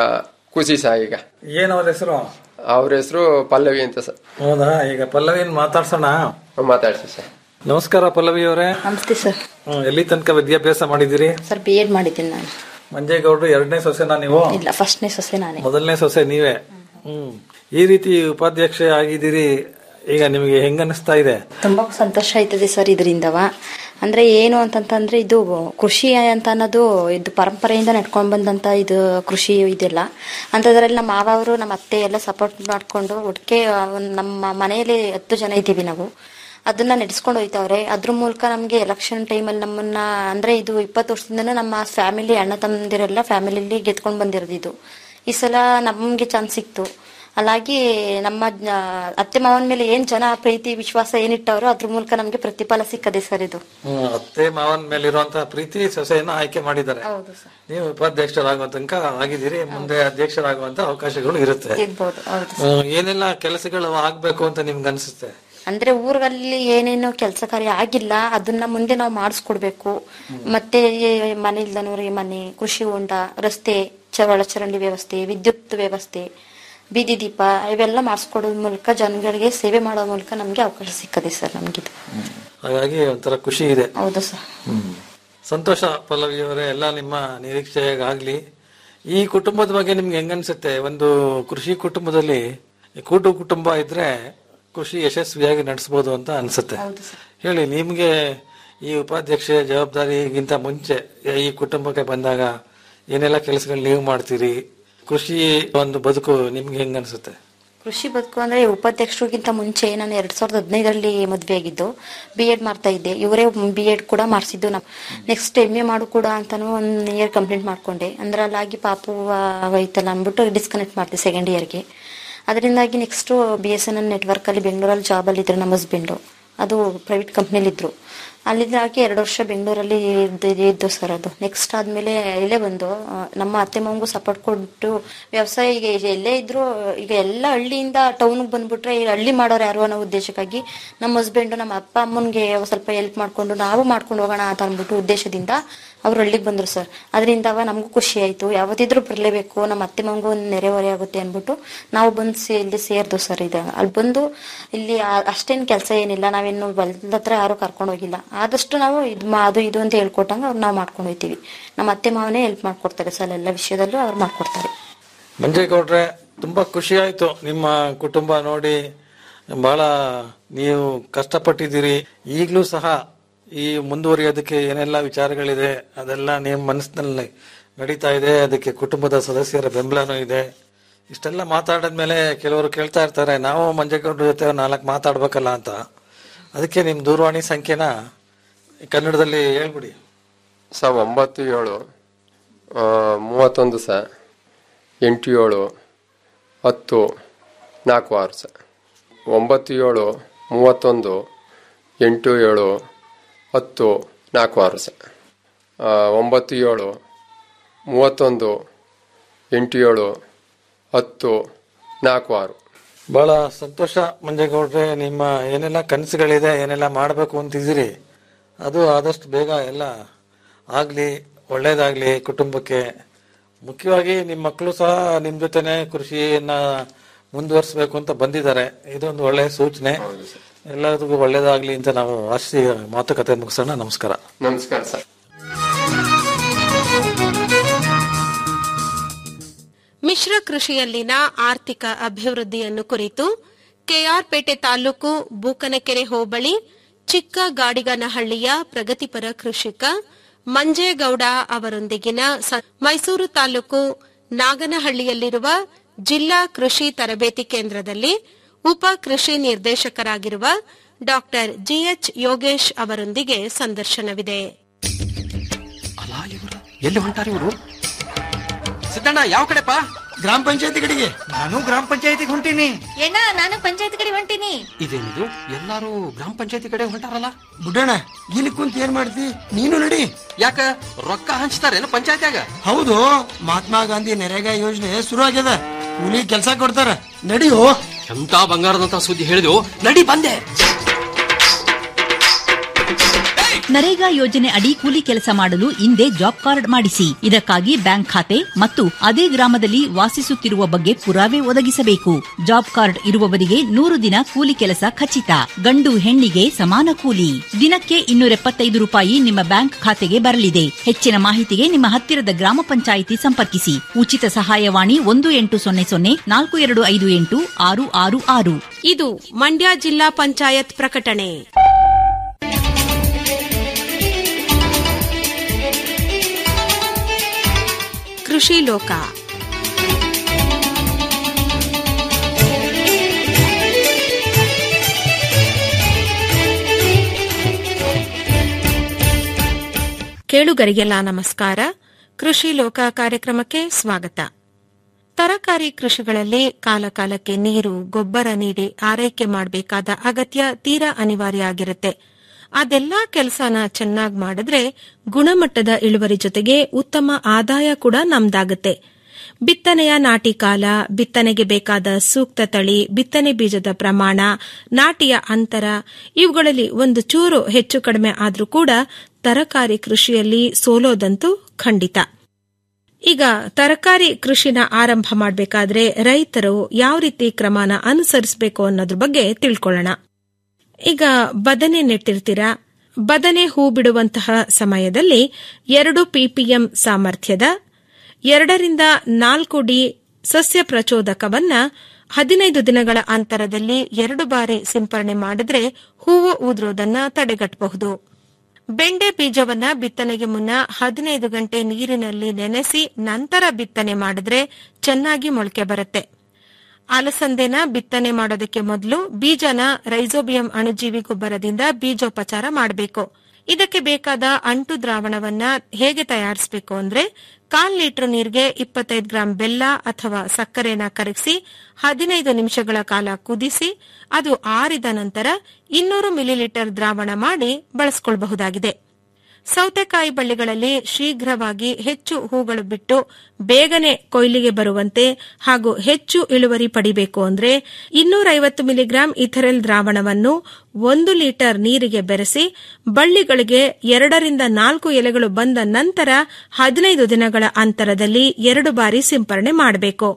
ಖುಷಿ ಸ ಈಗ ಏನ್ ಅವ್ರ ಹೆಸರು ಅವ್ರ ಹೆಸರು ಪಲ್ಲವಿ ಅಂತ ಸರ್ ಹೌದಾ ಈಗ ಪಲ್ಲವಿನ್ ಮಾತಾಡ್ಸೋಣ ಮಾತಾಡ್ಸಿ ಸರ್ ನಮಸ್ಕಾರ ಪಲ್ಲವಿ ಅವರೇ ನಮಸ್ತೆ ಸರ್ ಎಲ್ಲಿ ತನಕ ವಿದ್ಯಾಭ್ಯಾಸ ಮಾಡಿದಿರಿ ಸರ್ ಬಿ ಎಡ್ ಮಾಡಿದ್ದೀನಿ ನಾನು ಮಂಜೇಗೌಡರು ಎರಡನೇ ಸೊಸೆನಾ ನೀವು ಇಲ್ಲ ಫಸ್ಟ್ನೇ ಸೊಸೆ ನಾನೇ ಮೊದಲನೇ ಸೊಸೆ ನೀವೇ ಹ್ಮ್ ಈ ರೀತಿ ಉಪಾಧ್ಯಕ್ಷೆ ಆಗಿದ್ದೀರಿ ಈಗ ನಿಮಗೆ ಹೆಂಗ ಅನಿಸ್ತಾ ಇದೆ ತುಂಬಾ ಸಂತೋಷ ಆಯ್ತದೆ ಸರ್ ಇದರಿಂದವ ಅಂದ್ರೆ ಏನು ಅಂತಂತಂದ್ರೆ ಇದು ಕೃಷಿ ಅಂತ ಅನ್ನೋದು ಇದು ಪರಂಪರೆಯಿಂದ ನಡ್ಕೊಂಡ್ ಬಂದಂತ ಇದು ಕೃಷಿ ಇದೆಲ್ಲ ಅಂತದ್ರಲ್ಲಿ ನಮ್ಮ ಮಾವ ಅವರು ನಮ್ಮ ಅತ್ತೆ ಎಲ್ಲ ಸಪೋರ್ಟ್ ಮಾಡ್ಕೊಂಡು ಒಟ್ಟಿಗೆ ನಮ್ಮ ಮನೆಯಲ್ಲಿ ಹತ್ತು ಜನ ಇದ್ದೀವಿ ನಾವು ಅದನ್ನ ನಡೆಸ್ಕೊಂಡು ಹೋಯ್ತವ್ರೆ ಅದ್ರ ಮೂಲಕ ನಮಗೆ ಎಲೆಕ್ಷನ್ ಟೈಮಲ್ಲಿ ನಮ್ಮನ್ನ ಅಂದ್ರೆ ಇದು ಇಪ್ಪತ್ತು ವರ್ಷದಿಂದನೂ ನಮ್ಮ ಫ್ಯಾಮಿಲಿ ಅಣ್ಣ ತಮ್ಮಂದಿರೆಲ್ಲ ಫ್ಯಾಮಿಲಿಲಿ ಗೆದ್ಕೊಂಡು ಬಂದಿರೋದು ಇದು ಈ ಸಲ ನಮ್ಗೆ ಚಾನ್ಸ್ ಸಿಕ್ತು ಹಾಗಾಗಿ ನಮ್ಮ ಜ- ಅತ್ತೆ ಮಾವನ ಮೇಲೆ ಏನ್ ಜನ ಪ್ರೀತಿ ವಿಶ್ವಾಸ ಏನಿಟ್ಟವ್ರೋ ಅದ್ರ ಮೂಲಕ ನಮ್ಗೆ ಪ್ರತಿಫಲ ಸಿಕ್ಕದೆ ಸರ್ ಇದು ಹ್ಮ್, ಅತ್ತೆ ಮಾವನ ಮೇಲಿರುವಂತಹ ಪ್ರೀತಿ ಸೊಸೆಯನ್ನ ಆಯ್ಕೆ ಮಾಡಿದ್ದಾರೆ ಹೌದು ಸರ್ ನೀವು ಉಪಾಧ್ಯಕ್ಷರಾಗುವ ತನಕ ಆಗಿದ್ದೀರಿ ಮುಂದೆ ಅಧ್ಯಕ್ಷರಾಗುವಂತ ಅವಕಾಶಗಳು ಇರುತ್ತೆ ಇರ್ಬೋದು ಹೌದು ಹ್ಮ್, ಏನೆಲ್ಲ ಕೆಲಸಗಳು ಆಗ್ಬೇಕು ಅಂತ ನಿಮ್ಗೆ ಅನ್ಸುತ್ತೆ ಅಂದ್ರೆ ಊರಲ್ಲಿ ಏನೇನು ಕೆಲಸ ಕಾರ್ಯ ಆಗಿಲ್ಲ ಅದನ್ನ ಮುಂದೆ ನಾವು ಮಾಡಿಸ್ಕೊಡ್ಬೇಕು ಮತ್ತೆ ಈ ಮನೆ ಇಲ್ದನವ್ರಿಗೆ ಮನೆ ಕೃಷಿ ಹೊಂಡ ರಸ್ತೆ ಚ- ಒಳಚರಂಡಿ ವ್ಯವಸ್ಥೆ ವಿದ್ಯುತ್ ವ್ಯವಸ್ಥೆ ಬೀದಿ ದೀಪ ಇವೆಲ್ಲ ಮಾಡಿಸ್ಕೊಡೋದ್ ಮೂಲಕ ಜನಗಳಿಗೆ ಸೇವೆ ಮಾಡೋ ಮೂಲಕ ನಮ್ಗೆ ಅವಕಾಶ ಸಿಕ್ಕದೆ ಸರ್ ನಮ್ಗಿದು ಹಾಗಾಗಿ ಒಂಥರ ಖುಷಿ ಇದೆ ಹೌದು ಸರ್ ಸಂತೋಷ ಪಲ್ಲವಿ ಅವರೇ ಎಲ್ಲ ನಿಮ್ಮ ನಿರೀಕ್ಷೆಗಾಗ್ಲಿ ಈ ಕುಟುಂಬದ ಬಗ್ಗೆ ನಿಮ್ಗೆ ಹೆಂಗನ್ಸುತ್ತೆ ಒಂದು ಕೃಷಿ ಕುಟುಂಬದಲ್ಲಿ ಕೂಟು ಕುಟುಂಬ ಇದ್ರೆ ಕೃಷಿ ಯಶಸ್ವಿಯಾಗಿ ನಡೆಸಬಹುದು ಅಂತ ಅನ್ಸುತ್ತೆ ಹೇಳಿ ನಿಮ್ಗೆ ಈ ಉಪಾಧ್ಯಕ್ಷೆ ಜವಾಬ್ದಾರಿಗಿಂತ ಮುಂಚೆ ಈ ಕುಟುಂಬಕ್ಕೆ ಬಂದಾಗ ಏನೆಲ್ಲ ಕೆಲಸಗಳು ನೀವು ಮಾಡ್ತೀರಿ ಕೃಷಿ ಒಂದು ಬದುಕು ನಿಮ್ಗೆ ಹೆಂಗ್ ಅನ್ಸುತ್ತೆ ಕೃಷಿ ಬದುಕು ಅಂದ್ರೆ ಉಪಾಧ್ಯಕ್ಷರಿಗಿಂತ ಮುಂಚೆ ನಾನು ಎರಡ್ ಸಾವಿರದ ಹದಿನೈದರಲ್ಲಿ ಮದುವೆ ಆಗಿದ್ದು ಬಿ ಎಡ್ ಮಾಡ್ತಾ ಇದ್ದೆ ಇವರೇ ಬಿ ಎಡ್ ಕೂಡ ಮಾಡಿಸಿದ್ದು ನಾವು ನೆಕ್ಸ್ಟ್ ಎಮ್ ಎ ಮಾಡು ಕೂಡ ಅಂತಾನು ಒಂದ್ ಇಯರ್ ಕಂಪ್ಲೀಟ್ ಮಾಡ್ಕೊಂಡೆ ಅಂದ್ರೆ ಅಲ್ಲಾಗಿ ಪಾಪು ಹೋಯ್ತಲ್ಲ ಅಂದ್ಬಿಟ್ಟು ಡಿಸ್ಕನೆಕ್ಟ್ ಮಾಡ್ದೆ ಸೆಕೆಂಡ್ ಇಯರ್ಗೆ ಅದರಿಂದಾಗಿ next B S N L network ಅಲ್ಲಿ ಬೆಂಗಳೂರಲ್ಲಿ ಜಾಬ್ ಅಲ್ಲಿ ಇದ್ರು ನಮ್ಮ ಹಸ್ಬೆಂಡು ಅದು ಪ್ರೈವೇಟ್ ಕಂಪ್ನಿಲಿ ಇದ್ರು ಅಲ್ಲಿದ್ದಾಗಿ ಎರಡು ವರ್ಷ ಬೆಂಗಳೂರಲ್ಲಿ ಇದ್ದು ಇದ್ದು ಸರ್ ಅದು ನೆಕ್ಸ್ಟ್ ಆದ್ಮೇಲೆ ಇಲ್ಲೇ ಬಂದು ಆ, ನಮ್ಮ ಅತ್ತೆ ಮಾವಂಗೂ ಸಪೋರ್ಟ್ ಕೊಟ್ಟು ವ್ಯವಸಾಯ ಈಗ ಈಗ ಎಲ್ಲೇ ಇದ್ರು ಈಗ ಎಲ್ಲ ಹಳ್ಳಿಯಿಂದ ಟೌನ್ಗೆ ಬಂದ್ಬಿಟ್ರೆ ಈಗ ಹಳ್ಳಿ ಮಾಡೋರು ಯಾರು ಅನ್ನೋ ಉದ್ದೇಶಕ್ಕಾಗಿ ನಮ್ಮ ಹಸ್ಬೆಂಡು ನಮ್ಮ ಅಪ್ಪ ಅಮ್ಮನಿಗೆ ಸ್ವಲ್ಪ ಹೆಲ್ಪ್ ಮಾಡ್ಕೊಂಡು ನಾವು ಮಾಡ್ಕೊಂಡು ಹೋಗೋಣ ಅಂತ ಅಂದ್ಬಿಟ್ಟು ಉದ್ದೇಶದಿಂದ ಅವ್ರು ಹಳ್ಳಿಗೆ ಬಂದ್ರು ಸರ್ ಅದರಿಂದ ನಮಗೂ ಖುಷಿ ಆಯ್ತು ಯಾವತ್ತಿದ್ರೂ ಬರಲೇಬೇಕು ನಮ್ಮ ಅತ್ತೆ ಮಗು ಒಂದು ನೆರೆಹೊರೆ ಆಗುತ್ತೆ ಅಂದ್ಬಿಟ್ಟು ನಾವು ಬಂದು ಸೇ ಇಲ್ಲಿ ಸೇರ್ದು ಸರ್ ಇದು ಅಲ್ಲಿ ಬಂದು ಇಲ್ಲಿ ಆ- ಅಷ್ಟೇನ್ ಕೆಲಸ ಏನಿಲ್ಲ ನಾವೇನು ಹೊಲದ ಹತ್ರ ಯಾರು ಕರ್ಕೊಂಡು ಹೋಗಿಲ್ಲ ಆದಷ್ಟು ನಾವು ಇದು ಮಾ ಅದು ಇದು ಅಂತ ಹೇಳ್ಕೊಟ್ಟಂಗೆ ಅವ್ರು ನಾವು ಮಾಡ್ಕೊಂಡು ಹೋಗ್ತೀವಿ ನಮ್ಮ ಅತ್ತೆ ಮಾವನೇ ಹೆಲ್ಪ್ ಮಾಡ್ಕೊಡ್ತಾರೆ ಸರ್ ಎಲ್ಲ ವಿಷಯದಲ್ಲೂ ಅವ್ರು ಮಾಡ್ಕೊಡ್ತಾರೆ ಮಂಜೇಗೌಡ್ರೆ ತುಂಬಾ ಖುಷಿ ಆಯ್ತು ನಿಮ್ಮ ಕುಟುಂಬ ನೋಡಿ ಬಹಳ ನೀವು ಕಷ್ಟಪಟ್ಟಿದ್ದೀರಿ ಈಗಲೂ ಸಹ ಈ ಮುಂದುವರಿಯೋದಕ್ಕೆ ಏನೆಲ್ಲ ವಿಚಾರಗಳಿದೆ ಅದೆಲ್ಲ ನಿಮ್ಮ ಮನಸ್ಸಿನಲ್ಲಿ ನಡೀತಾ ಇದೆ ಅದಕ್ಕೆ ಕುಟುಂಬದ ಸದಸ್ಯರ ಬೆಂಬಲನೂ ಇದೆ ಇಷ್ಟೆಲ್ಲ ಮಾತಾಡಿದ್ಮೇಲೆ ಕೆಲವರು ಕೇಳ್ತಾ ಇರ್ತಾರೆ ನಾವು ಮಂಜೇಗೌಡ್ರ ಜೊತೆ ನಾಲ್ಕು ಮಾತಾಡ್ಬೇಕಲ್ಲ ಅಂತ ಅದಕ್ಕೆ ನಿಮ್ ದೂರವಾಣಿ ಸಂಖ್ಯೆನ ಕನ್ನಡದಲ್ಲಿ ಹೇಳ್ಬಿಡಿ ಸ ಒಂಬತ್ತು ಏಳು ಆ, ಮೂವತ್ತೊಂದು ಸ ಎಂಟು ಏಳು ಹತ್ತು ನಾಲ್ಕು ಆರು ಸ ಒಂಬತ್ತು ಏಳು ಮೂವತ್ತೊಂದು ಎಂಟು ಏಳು ಹತ್ತು ನಾಲ್ಕು ಆರು ಸರ್ ಆ, ಒಂಬತ್ತು ಏಳು ಮೂವತ್ತೊಂದು ಎಂಟು ಏಳು ಹತ್ತು ನಾಲ್ಕು ಆರು ಬಹಳ ಸಂತೋಷ ಮಂಜೇಗೌಡ್ರೆ ನಿಮ್ಮ ಏನೆಲ್ಲ ಕನಸುಗಳಿದೆ ಏನೆಲ್ಲ ಮಾಡಬೇಕು ಅಂತಿದ್ದೀರಿ ಅದು ಆದಷ್ಟು ಬೇಗ ಎಲ್ಲ ಆಗಲಿ ಒಳ್ಳೇದಾಗಲಿ ಕುಟುಂಬಕ್ಕೆ ಮುಖ್ಯವಾಗಿ ನಿಮ್ಮ ಮಕ್ಕಳು ಸಹ ನಿಮ್ಮ ಜೊತೆನೆ ಕೃಷಿಯನ್ನ ಮುಂದುವರಿಸಬೇಕು ಅಂತ ಬಂದಿದ್ದಾರೆ ಇದೊಂದು ಒಳ್ಳೆಯ ಸೂಚನೆ ಎಲ್ಲರಿಗೂ ಒಳ್ಳೇದಾಗ್ಲಿ ಅಂತ ನಾವು ಆಶಿಸಿ ಮಾತುಕತೆ ಮುಗಿಸೋಣ ನಮಸ್ಕಾರ ನಮಸ್ಕಾರ ಸರ್ ಮಿಶ್ರ ಕೃಷಿಯಲ್ಲಿನ ಆರ್ಥಿಕ ಅಭಿವೃದ್ಧಿಯನ್ನು ಕುರಿತು ಕೆಆರ್ಪೇಟೆ ತಾಲೂಕು ಬೂಕನಕೆರೆ ಹೋಬಳಿ ಚಿಕ್ಕ ಗಾಡಿಗನಹಳ್ಳಿಯ ಪ್ರಗತಿಪರ ಕೃಷಿಕ ಮಂಜೇಗೌಡ ಅವರೊಂದಿಗಿನ ಸ- ಮೈಸೂರು ತಾಲೂಕು ನಾಗನಹಳ್ಳಿಯಲ್ಲಿರುವ ಜಿಲ್ಲಾ ಕೃಷಿ ತರಬೇತಿ ಕೇಂದ್ರದಲ್ಲಿ ಉಪ ಕೃಷಿ ನಿರ್ದೇಶಕರಾಗಿರುವ ಡಾಕ್ಟರ್ ಜಿಎಚ್ ಯೋಗೇಶ್ ಅವರೊಂದಿಗೆ ಸಂದರ್ಶನವಿದೆ ಎಲ್ಲಿ ಹೊಂಟಾರಿ ಇವರು ಸಿದ್ದಣ್ಣ ಯಾವ ಕಡೆಪಾ ಗ್ರಾಮ ಪಂಚಾಯತಿ ಕಡೆಗೆ ನಾನು ಗ್ರಾಮ ಪಂಚಾಯತಿಗೆ ಹೊಂಟೀನಿ ಏನ ನಾನು ಪಂಚಾಯತ್ ಕಡೆ ಹೊಂಟೀನಿ ಇದೇನಿದು ಎಲ್ಲಾರು ಗ್ರಾಮ ಪಂಚಾಯತಿ ಕಡೆ ಹೊಂಟಾರಲ್ಲ ಬುಡ್ಡಣ್ಣ ಇಲ್ಲಿ ಕುಂತ ಏನ್ ಮಾಡ್ತಿ ನೀನು ನಡಿ ಯಾಕ ರೊಕ್ಕ ಹಂಚ್ತಾರೇನು ಪಂಚಾಯತ್ಯಾಗ ಹೌದು ಮಹಾತ್ಮ ಗಾಂಧಿ ನರೇಗಾ ಯೋಜನೆ ಶುರು ಆಗ್ಯದ ಕೂಲಿ ಕೆಲಸ ಕೊಡ್ತಾರ ನಡಿಯೋ ಎಂತ ಬಂಗಾರದಂತ ಸುದ್ದಿ ಹೇಳಿದೆವು ನಡಿ ಬಂದೆ ನರೇಗಾ ಯೋಜನೆ ಅಡಿ ಕೂಲಿ ಕೆಲಸ ಮಾಡಲು ಹಿಂದೆ ಜಾಬ್ ಕಾರ್ಡ್ ಮಾಡಿಸಿ ಇದಕ್ಕಾಗಿ ಬ್ಯಾಂಕ್ ಖಾತೆ ಮತ್ತು ಅದೇ ಗ್ರಾಮದಲ್ಲಿ ವಾಸಿಸುತ್ತಿರುವ ಬಗ್ಗೆ ಪುರಾವೆ ಒದಗಿಸಬೇಕು ಜಾಬ್ ಕಾರ್ಡ್ ಇರುವವರಿಗೆ ನೂರು ದಿನ ಕೂಲಿ ಕೆಲಸ ಖಚಿತ ಗಂಡು ಹೆಣ್ಣಿಗೆ ಸಮಾನ ಕೂಲಿ ದಿನಕ್ಕೆ ಇನ್ನೂರ ಎಪ್ಪತ್ತೈದು ರೂಪಾಯಿ ನಿಮ್ಮ ಬ್ಯಾಂಕ್ ಖಾತೆಗೆ ಬರಲಿದೆ ಹೆಚ್ಚಿನ ಮಾಹಿತಿಗೆ ನಿಮ್ಮ ಹತ್ತಿರದ ಗ್ರಾಮ ಪಂಚಾಯಿತಿ ಸಂಪರ್ಕಿಸಿ ಉಚಿತ ಸಹಾಯವಾಣಿ ಒಂದು ಎಂಟು ಸೊನ್ನೆ ಸೊನ್ನೆ ನಾಲ್ಕು ಎರಡು ಐದು ಎಂಟು ಆರು ಆರು ಆರು ಇದು ಮಂಡ್ಯ ಜಿಲ್ಲಾ ಪಂಚಾಯತ್ ಪ್ರಕಟಣೆ ಕೃಷಿ ಲೋಕ ಕೇಳುಗರಿಗೆಲ್ಲ ನಮಸ್ಕಾರ ಕೃಷಿ ಲೋಕ ಕಾರ್ಯಕ್ರಮಕ್ಕೆ ಸ್ವಾಗತ ತರಕಾರಿ ಕೃಷಿಗಳಲ್ಲಿ ಕಾಲಕಾಲಕ್ಕೆ ನೀರು ಗೊಬ್ಬರ ನೀಡಿ ಆರೈಕೆ ಮಾಡಬೇಕಾದ ಅಗತ್ಯ ತೀರಾ ಅನಿವಾರ್ಯ ಆಗಿರುತ್ತೆ ಅದೆಲ್ಲಾ ಕೆಲಸನ ಚೆನ್ನಾಗಿ ಮಾಡಿದ್ರೆ ಗುಣಮಟ್ಟದ ಇಳುವರಿ ಜೊತೆಗೆ ಉತ್ತಮ ಆದಾಯ ಕೂಡ ನಮ್ದಾಗುತ್ತೆ ಬಿತ್ತನೆಯ ನಾಟಿ ಕಾಲ ಬಿತ್ತನೆಗೆ ಬೇಕಾದ ಸೂಕ್ತ ತಳಿ ಬಿತ್ತನೆ ಬೀಜದ ಪ್ರಮಾಣ ನಾಟಿಯ ಅಂತರ ಇವುಗಳಲ್ಲಿ ಒಂದು ಚೂರು ಹೆಚ್ಚು ಕಡಿಮೆ ಆದ್ರೂ ಕೂಡ ತರಕಾರಿ ಕೃಷಿಯಲ್ಲಿ ಸೋಲೋದಂತೂ ಖಂಡಿತ ಈಗ ತರಕಾರಿ ಕೃಷಿನ ಆರಂಭ ಮಾಡಬೇಕಾದ್ರೆ ರೈತರು ಯಾವ ರೀತಿ ಕ್ರಮನ ಅನುಸರಿಸಬೇಕು ಅನ್ನೋದ್ರ ಬಗ್ಗೆ ತಿಳ್ಕೊಳ್ಳೋಣ ಈಗ ಬದನೆ ನೆಟ್ಟಿರ್ತೀರಾ ಬದನೆ ಹೂ ಬಿಡುವಂತಹ ಸಮಯದಲ್ಲಿ ಎರಡು ಪಿಪಿಎಂ ಸಾಮರ್ಥ್ಯದ ಎರಡರಿಂದ ನಾಲ್ಕು ಡಿ ಸಸ್ಯ ಪ್ರಚೋದಕವನ್ನ ಹದಿನೈದು ದಿನಗಳ ಅಂತರದಲ್ಲಿ ಎರಡು ಬಾರಿ ಸಿಂಪರಣೆ ಮಾಡಿದ್ರೆ ಹೂವು ಉದುರೋದನ್ನ ತಡೆಗಟ್ಟಬಹುದು ಬೆಂಡೆ ಬೀಜವನ್ನ ಬಿತ್ತನೆಗೆ ಮುನ್ನ ಹದಿನೈದು ಗಂಟೆ ನೀರಿನಲ್ಲಿ ನೆನೆಸಿ ನಂತರ ಬಿತ್ತನೆ ಮಾಡಿದ್ರೆ ಚೆನ್ನಾಗಿ ಮೊಳಕೆ ಬರುತ್ತೆ ಅಲಸಂದೆನ ಬಿತ್ತನೆ ಮಾಡೋದಕ್ಕೆ ಮೊದಲು ಬೀಜನ ರೈಸೋಬಿಯಂ ಅಣುಜೀವಿ ಗೊಬ್ಬರದಿಂದ ಬೀಜೋಪಚಾರ ಮಾಡಬೇಕು ಇದಕ್ಕೆ ಬೇಕಾದ ಅಂಟು ದ್ರಾವಣವನ್ನ ಹೇಗೆ ತಯಾರಿಸಬೇಕು ಅಂದ್ರೆ ಕಾಲ್ ಲೀಟರ್ ನೀರಿಗೆ ಇಪ್ಪತ್ತೈದು ಗ್ರಾಂ ಬೆಲ್ಲ ಅಥವಾ ಸಕ್ಕರೆನ ಕರಗಿಸಿ ಹದಿನೈದು ನಿಮಿಷಗಳ ಕಾಲ ಕುದಿಸಿ ಅದು ಆರಿದ ನಂತರ ಇನ್ನೂರು ಮಿಲಿಲೀಟರ್ ದ್ರಾವಣ ಮಾಡಿ ಬಳಸಿಕೊಳ್ಳಬಹುದಾಗಿದೆ ಸೌತೆಕಾಯಿ ಬಳ್ಳಿಗಳಲ್ಲಿ ಶೀಘ್ರವಾಗಿ ಹೆಚ್ಚು ಹೂಗಳು ಬಿಟ್ಟು ಬೇಗನೆ ಕೊಯ್ಲಿಗೆ ಬರುವಂತೆ ಹಾಗೂ ಹೆಚ್ಚು ಇಳುವರಿ ಪಡಿಬೇಕು ಅಂದ್ರೆ ಇನ್ನೂರೈವತ್ತು ಮಿಲಿಗ್ರಾಂ ಇಥರೆಲ್ ದ್ರಾವಣವನ್ನು ಒಂದು ಲೀಟರ್ ನೀರಿಗೆ ಬೆರೆಸಿ ಬಳ್ಳಿಗಳಿಗೆ ಎರಡರಿಂದ ನಾಲ್ಕು ಎಲೆಗಳು ಬಂದ ನಂತರ ಹದಿನೈದು ದಿನಗಳ ಅಂತರದಲ್ಲಿ ಎರಡು ಬಾರಿ ಸಿಂಪರಣೆ ಮಾಡಬೇಕು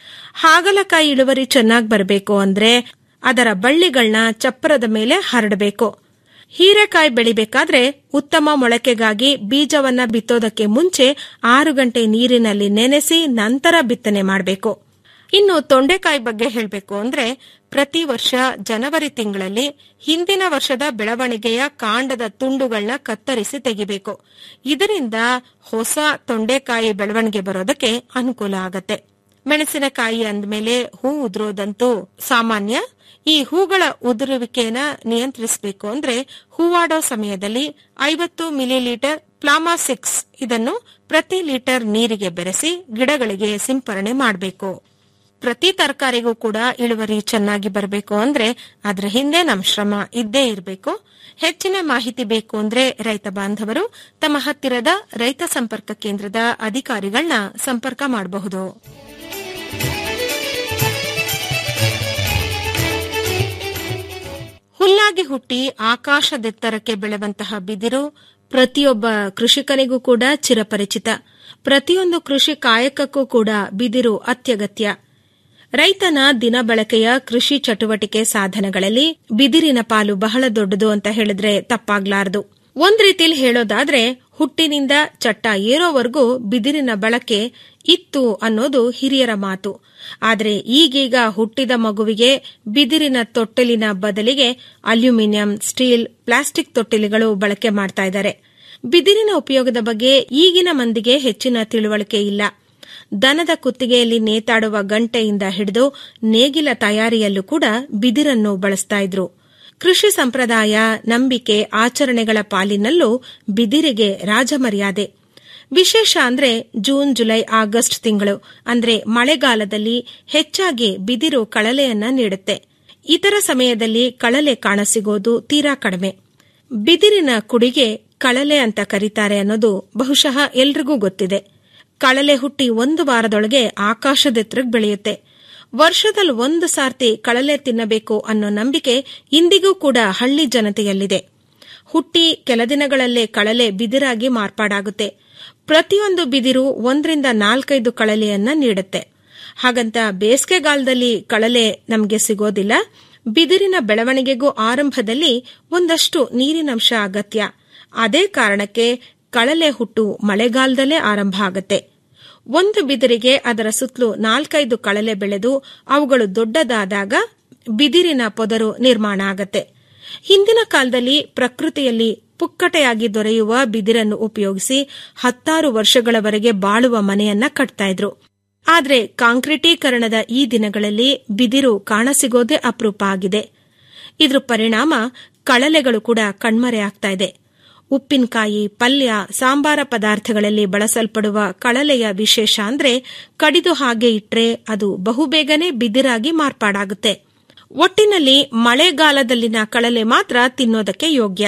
ಹಾಗಲಕಾಯಿ ಇಳುವರಿ ಚೆನ್ನಾಗಿ ಬರಬೇಕು ಅಂದ್ರೆ ಅದರ ಬಳ್ಳಿಗಳನ್ನ ಚಪ್ಪರದ ಮೇಲೆ ಹರಡಬೇಕು ಹೀರೆಕಾಯಿ ಬೆಳಿಬೇಕಾದ್ರೆ ಉತ್ತಮ ಮೊಳಕೆಗಾಗಿ ಬೀಜವನ್ನ ಬಿತ್ತೋದಕ್ಕೆ ಮುಂಚೆ ಆರು ಗಂಟೆ ನೀರಿನಲ್ಲಿ ನೆನೆಸಿ ನಂತರ ಬಿತ್ತನೆ ಮಾಡಬೇಕು ಇನ್ನು ತೊಂಡೆಕಾಯಿ ಬಗ್ಗೆ ಹೇಳಬೇಕು ಅಂದ್ರೆ ಪ್ರತಿ ವರ್ಷ ಜನವರಿ ತಿಂಗಳಲ್ಲಿ ಹಿಂದಿನ ವರ್ಷದ ಬೆಳವಣಿಗೆಯ ಕಾಂಡದ ತುಂಡುಗಳನ್ನ ಕತ್ತರಿಸಿ ತೆಗಿಬೇಕು ಇದರಿಂದ ಹೊಸ ತೊಂಡೆಕಾಯಿ ಬೆಳವಣಿಗೆ ಬರೋದಕ್ಕೆ ಅನುಕೂಲ ಆಗತ್ತೆ ಮೆಣಸಿನಕಾಯಿ ಅಂದ್ಮೇಲೆ ಹೂ ಉದುರೋದಂತೂ ಸಾಮಾನ್ಯ ಈ ಹೂಗಳ ಉದುರುವಿಕೆಯನ್ನ ನಿಯಂತ್ರಿಸಬೇಕು ಅಂದ್ರೆ ಹೂವಾಡೋ ಸಮಯದಲ್ಲಿ ಐವತ್ತು ಮಿಲಿಲೀಟರ್ ಪ್ಲಾಮಾ ಸಿಕ್ಸ್ ಇದನ್ನು ಪ್ರತಿ ಲೀಟರ್ ನೀರಿಗೆ ಬೆರೆಸಿ ಗಿಡಗಳಿಗೆ ಸಿಂಪರಣೆ ಮಾಡಬೇಕು ಪ್ರತಿ ತರಕಾರಿಗೂ ಕೂಡ ಇಳುವರಿ ಚೆನ್ನಾಗಿ ಬರಬೇಕು ಅಂದ್ರೆ ಅದರ ಹಿಂದೆ ನಮ್ ಶ್ರಮ ಇದ್ದೇ ಇರಬೇಕು ಹೆಚ್ಚಿನ ಮಾಹಿತಿ ಬೇಕು ಅಂದ್ರೆ ರೈತ ಬಾಂಧವರು ತಮ್ಮ ಹತ್ತಿರದ ರೈತ ಸಂಪರ್ಕ ಕೇಂದ್ರದ ಅಧಿಕಾರಿಗಳನ್ನ ಸಂಪರ್ಕ ಮಾಡಬಹುದು ಹುಲ್ಲಾಗಿ ಹುಟ್ಟಿ ಆಕಾಶದೆತ್ತರಕ್ಕೆ ಬೆಳೆವಂತಹ ಬಿದಿರು ಪ್ರತಿಯೊಬ್ಬ ಕೃಷಿಕನಿಗೂ ಕೂಡ ಚಿರಪರಿಚಿತ ಪ್ರತಿಯೊಂದು ಕೃಷಿ ಕಾಯಕಕ್ಕೂ ಕೂಡ ಬಿದಿರು ಅತ್ಯಗತ್ಯ ರೈತನ ದಿನ ಬಳಕೆಯ ಕೃಷಿ ಚಟುವಟಿಕೆ ಸಾಧನಗಳಲ್ಲಿ ಬಿದಿರಿನ ಪಾಲು ಬಹಳ ದೊಡ್ಡದು ಅಂತ ಹೇಳಿದ್ರೆ ತಪ್ಪಾಗ್ಲಾರದು ಒಂದ್ ರೀತಿಲಿ ಹೇಳೋದಾದ್ರೆ ಹುಟ್ಟಿನಿಂದ ಚಟ್ಟ ಏರೋವರೆಗೂ ಬಿದಿರಿನ ಬಳಕೆ ಇತ್ತು ಅನ್ನೋದು ಹಿರಿಯರ ಮಾತು ಆದರೆ ಈಗೀಗ ಹುಟ್ಟಿದ ಮಗುವಿಗೆ ಬಿದಿರಿನ ತೊಟ್ಟಿಲಿನ ಬದಲಿಗೆ ಅಲ್ಯೂಮಿನಿಯಂ ಸ್ಟೀಲ್ ಪ್ಲಾಸ್ಟಿಕ್ ತೊಟ್ಟಿಲುಗಳು ಬಳಕೆ ಮಾಡ್ತಾ ಇದ್ದಾರೆ ಬಿದಿರಿನ ಉಪಯೋಗದ ಬಗ್ಗೆ ಈಗಿನ ಮಂದಿಗೆ ಹೆಚ್ಚಿನ ತಿಳುವಳಿಕೆ ಇಲ್ಲ ದನದ ಕುತ್ತಿಗೆಯಲ್ಲಿ ನೇತಾಡುವ ಗಂಟೆಯಿಂದ ಹಿಡಿದು ನೇಗಿಲ ತಯಾರಿಯಲ್ಲೂ ಕೂಡ ಬಿದಿರನ್ನು ಬಳಸ್ತಾ ಇದ್ರು ಕೃಷಿ ಸಂಪ್ರದಾಯ ನಂಬಿಕೆ ಆಚರಣೆಗಳ ಪಾಲಿನಲ್ಲೂ ಬಿದಿರಿಗೆ ರಾಜಮರ್ಯಾದೆ ವಿಶೇಷ ಅಂದ್ರೆ ಜೂನ್ ಜುಲೈ ಆಗಸ್ಟ್ ತಿಂಗಳು ಅಂದ್ರೆ ಮಳೆಗಾಲದಲ್ಲಿ ಹೆಚ್ಚಾಗಿ ಬಿದಿರು ಕಳಲೆಯನ್ನ ನೀಡುತ್ತೆ ಇತರ ಸಮಯದಲ್ಲಿ ಕಳಲೆ ಕಾಣಸಿಗೋದು ತೀರಾ ಕಡಿಮೆ ಬಿದಿರಿನ ಕುಡಿಗೆ ಕಳಲೆ ಅಂತ ಕರೀತಾರೆ ಅನ್ನೋದು ಬಹುಶಃ ಎಲ್ರಿಗೂ ಗೊತ್ತಿದೆ ಕಳಲೆ ಹುಟ್ಟಿ ಒಂದು ವಾರದೊಳಗೆ ಆಕಾಶದೆತ್ತರಕ್ಕೆ ಬೆಳೆಯುತ್ತೆ ವರ್ಷದಲ್ಲಿ ಒಂದು ಸಾರ್ತಿ ಕಳಲೆ ತಿನ್ನಬೇಕು ಅನ್ನೋ ನಂಬಿಕೆ ಇಂದಿಗೂ ಕೂಡ ಹಳ್ಳಿ ಜನತೆಯಲ್ಲಿದೆ ಹುಟ್ಟಿ ಕೆಲ ದಿನಗಳಲ್ಲೇ ಕಳಲೆ ಬಿದಿರಾಗಿ ಮಾರ್ಪಾಡಾಗುತ್ತೆ ಪ್ರತಿಯೊಂದು ಬಿದಿರು ಒಂದರಿಂದ ನಾಲ್ಕೈದು ಕಳಲೆಯನ್ನ ನೀಡುತ್ತೆ ಹಾಗಂತ ಬೇಸಿಗೆಗಾಲದಲ್ಲಿ ಕಳಲೆ ನಮಗೆ ಸಿಗೋದಿಲ್ಲ ಬಿದಿರಿನ ಬೆಳವಣಿಗೆಗೂ ಆರಂಭದಲ್ಲಿ ಒಂದಷ್ಟು ನೀರಿನಂಶ ಅಗತ್ಯ ಅದೇ ಕಾರಣಕ್ಕೆ ಕಳಲೆ ಹುಟ್ಟು ಮಳೆಗಾಲದಲ್ಲೇ ಆರಂಭ ಆಗತ್ತೆ ಒಂದು ಬಿದಿರಿಗೆ ಅದರ ಸುತ್ತಲೂ ನಾಲ್ಕೈದು ಕಳಲೆ ಬೆಳೆದು ಅವುಗಳು ದೊಡ್ಡದಾದಾಗ ಬಿದಿರಿನ ಪೊದರು ನಿರ್ಮಾಣ ಆಗತ್ತೆ ಹಿಂದಿನ ಕಾಲದಲ್ಲಿ ಪ್ರಕೃತಿಯಲ್ಲಿ ಪುಕ್ಕಟೆಯಾಗಿ ದೊರೆಯುವ ಬಿದಿರನ್ನು ಉಪಯೋಗಿಸಿ ಹತ್ತಾರು ವರ್ಷಗಳವರೆಗೆ ಬಾಳುವ ಮನೆಯನ್ನ ಕಟ್ತಾ ಇದ್ರು ಆದ್ರೆ ಕಾಂಕ್ರೀಟೀಕರಣದ ಈ ದಿನಗಳಲ್ಲಿ ಬಿದಿರು ಕಾಣಸಿಗೋದೇ ಅಪರೂಪ ಆಗಿದೆ ಇದ್ರ ಪರಿಣಾಮ ಕಳಲೆಗಳು ಕೂಡ ಕಣ್ಮರೆಯಾಗ್ತಾ ಇದೆ ಉಪ್ಪಿನಕಾಯಿ ಪಲ್ಯ ಸಾಂಬಾರ ಪದಾರ್ಥಗಳಲ್ಲಿ ಬಳಸಲ್ಪಡುವ ಕಳಲೆಯ ವಿಶೇಷ ಅಂದ್ರೆ ಕಡಿದು ಹಾಗೆ ಇಟ್ರೆ ಅದು ಬಹುಬೇಗನೆ ಬಿದಿರಾಗಿ ಮಾರ್ಪಾಡಾಗುತ್ತೆ ಒಟ್ಟಿನಲ್ಲಿ ಮಳೆಗಾಲದಲ್ಲಿನ ಕಳಲೆ ಮಾತ್ರ ತಿನ್ನೋದಕ್ಕೆ ಯೋಗ್ಯ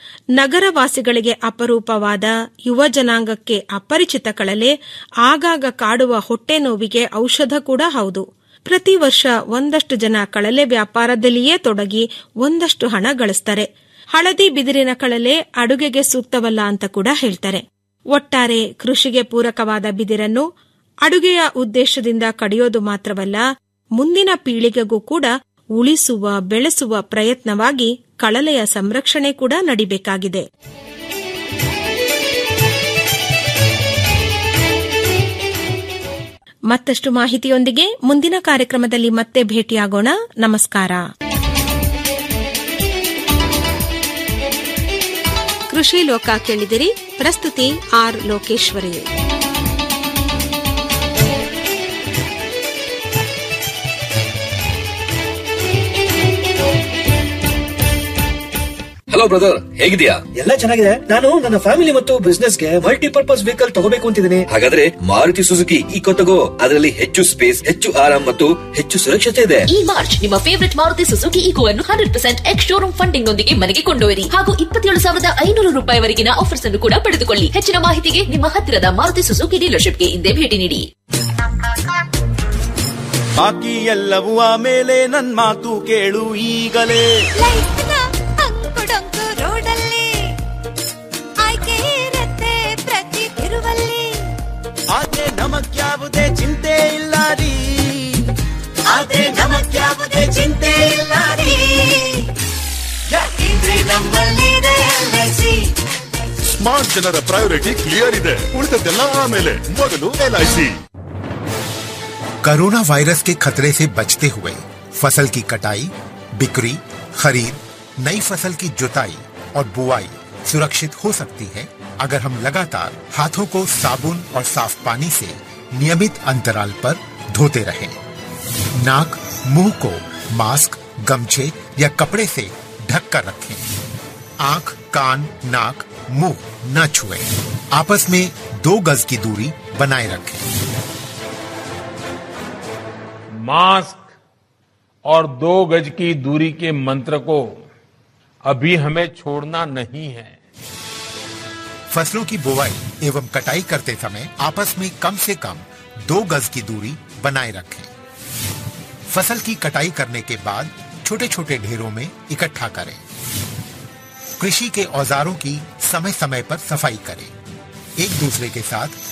ನಗರವಾಸಿಗಳಿಗೆ ಅಪರೂಪವಾದ ಯುವ ಜನಾಂಗಕ್ಕೆ ಅಪರಿಚಿತ ಕಳಲೆ ಆಗಾಗ ಕಾಡುವ ಹೊಟ್ಟೆ ನೋವಿಗೆ ಔಷಧ ಕೂಡ ಹೌದು ಪ್ರತಿ ವರ್ಷ ಒಂದಷ್ಟು ಜನ ಕಳಲೆ ವ್ಯಾಪಾರದಲ್ಲಿಯೇ ತೊಡಗಿ ಒಂದಷ್ಟು ಹಣ ಗಳಿಸ್ತಾರೆ ಹಳದಿ ಬಿದಿರಿನ ಕಳಲೆ ಅಡುಗೆಗೆ ಸೂಕ್ತವಲ್ಲ ಅಂತ ಕೂಡ ಹೇಳ್ತಾರೆ ಒಟ್ಟಾರೆ ಕೃಷಿಗೆ ಪೂರಕವಾದ ಬಿದಿರನ್ನು ಅಡುಗೆಯ ಉದ್ದೇಶದಿಂದ ಕಡಿಯೋದು ಮಾತ್ರವಲ್ಲ ಮುಂದಿನ ಪೀಳಿಗೆಗೂ ಕೂಡ ಉಳಿಸುವ ಬೆಳೆಸುವ ಪ್ರಯತ್ನವಾಗಿ ಕಳಲೆಯ ಸಂರಕ್ಷಣೆ ಕೂಡ ನಡಿಬೇಕಾಗಿದೆ ಮತ್ತಷ್ಟು ಮಾಹಿತಿಯೊಂದಿಗೆ ಮುಂದಿನ ಕಾರ್ಯಕ್ರಮದಲ್ಲಿ ಮತ್ತೆ ಭೇಟಿಯಾಗೋಣ ನಮಸ್ಕಾರ ಕೃಷಿ ಲೋಕ ಕೇಳಿದಿರಿ ಪ್ರಸ್ತುತಿ ಆರ್ ಲೋಕೇಶ್ವರಿ ಹಲೋ ಬ್ರದರ್ ಹೇಗಿದ್ಯಾ ಎಲ್ಲ ಚೆನ್ನಾಗಿದೆ ನಾನು ನನ್ನ ಫ್ಯಾಮಿಲಿ ಮತ್ತು ಬಿಸ್ನೆಸ್ ಗೆ ಮಲ್ಟಿಪರ್ಪಸ್ ವೆಹಿಕಲ್ ತಗೋಬೇಕು ಅಂತಿದ್ದೀನಿ ಹಾಗಾದ್ರೆ ಮಾರುತಿ ಸುಜುಕಿ ಈಕೋ ತಗೋ ಅದರಲ್ಲಿ ಹೆಚ್ಚು ಸ್ಪೇಸ್ ಹೆಚ್ಚು ಆರಾಮ್ ಮತ್ತು ಹೆಚ್ಚು ಸುರಕ್ಷತೆ ಇದೆ ಈ ಮಾರ್ಚ್ ನಿಮ್ಮ ಫೇವರಿಟ್ ಮಾರುತಿ ಸುಜುಕಿ ಈಕೋ ಅನ್ನು hundred percent ex showroom funding ನೊಂದಿಗೆ ಮನೆಗೆ ಕೊಂಡೊಯ್ಯಿರಿ ಹಾಗೂ ಇಪ್ಪತ್ತೇಳು ಸಾವಿರದ ಐನೂರು ರೂಪಾಯಿವರೆಗಿನ ಆಫರ್ಸ್ ಅನ್ನು ಕೂಡ ಪಡೆದುಕೊಳ್ಳಿ ಹೆಚ್ಚಿನ ಮಾಹಿತಿಗೆ ನಿಮ್ಮ ಹತ್ತಿರದ ಮಾರುತಿ ಸುಜುಕಿ ಡೀಲರ್ಶಿಪ್ಗೆ ಹಿಂದೆ ಭೇಟಿ ನೀಡಿ ಬಾಕಿ ಎಲ್ಲವೂ ಆಮೇಲೆ ನನ್ ಮಾತು ಕೇಳು ಈಗಲೇ ಅಂಕುಡೊಂಕು ರೋಡಲ್ಲಿ ಆಯ್ಕೆ ಇರತ್ತೆ ಪ್ರತಿ ತಿರುವಲ್ಲಿ ಆದ್ರೆ ನಮಗ್ಯಾವುದೇ ಚಿಂತೆ ಇಲ್ಲ ರೀ ಆದ್ರೆ ನಮಗ್ಯಾವುದೇ ಚಿಂತೆ ಇಲ್ಲ ರೀ ಯಾಕಿದ್ರೆ ನಮ್ಮಲ್ಲಿದೆ LIC. ಸ್ಮಾರ್ಟ್ ಜನರ ಪ್ರಯಾರಿಟಿ ಕ್ಲಿಯರ್ ಇದೆ ಉಳಿದದ್ದೆಲ್ಲ ಆಮೇಲೆ ಮೊದಲು ಎಲ್ಐಸಿ कोरोना वायरस के खतरे से बचते हुए फसल की कटाई बिक्री खरीद नई फसल की जुताई और बुआई सुरक्षित हो सकती है अगर हम लगातार हाथों को साबुन और साफ पानी से नियमित अंतराल पर धोते रहें। नाक मुंह को मास्क गमछे या कपड़े से ढक कर रखें आंख कान नाक मुंह न छुएं। आपस में दो गज की दूरी बनाए रखें मास्क और दो गज की दूरी के मंत्र को अभी हमें छोड़ना नहीं है फसलों की बुवाई एवं कटाई करते समय आपस में कम से कम दो गज की दूरी बनाए रखें फसल की कटाई करने के बाद छोटे छोटे ढेरों में इकट्ठा करें कृषि के औजारों की समय समय पर सफाई करें एक दूसरे के साथ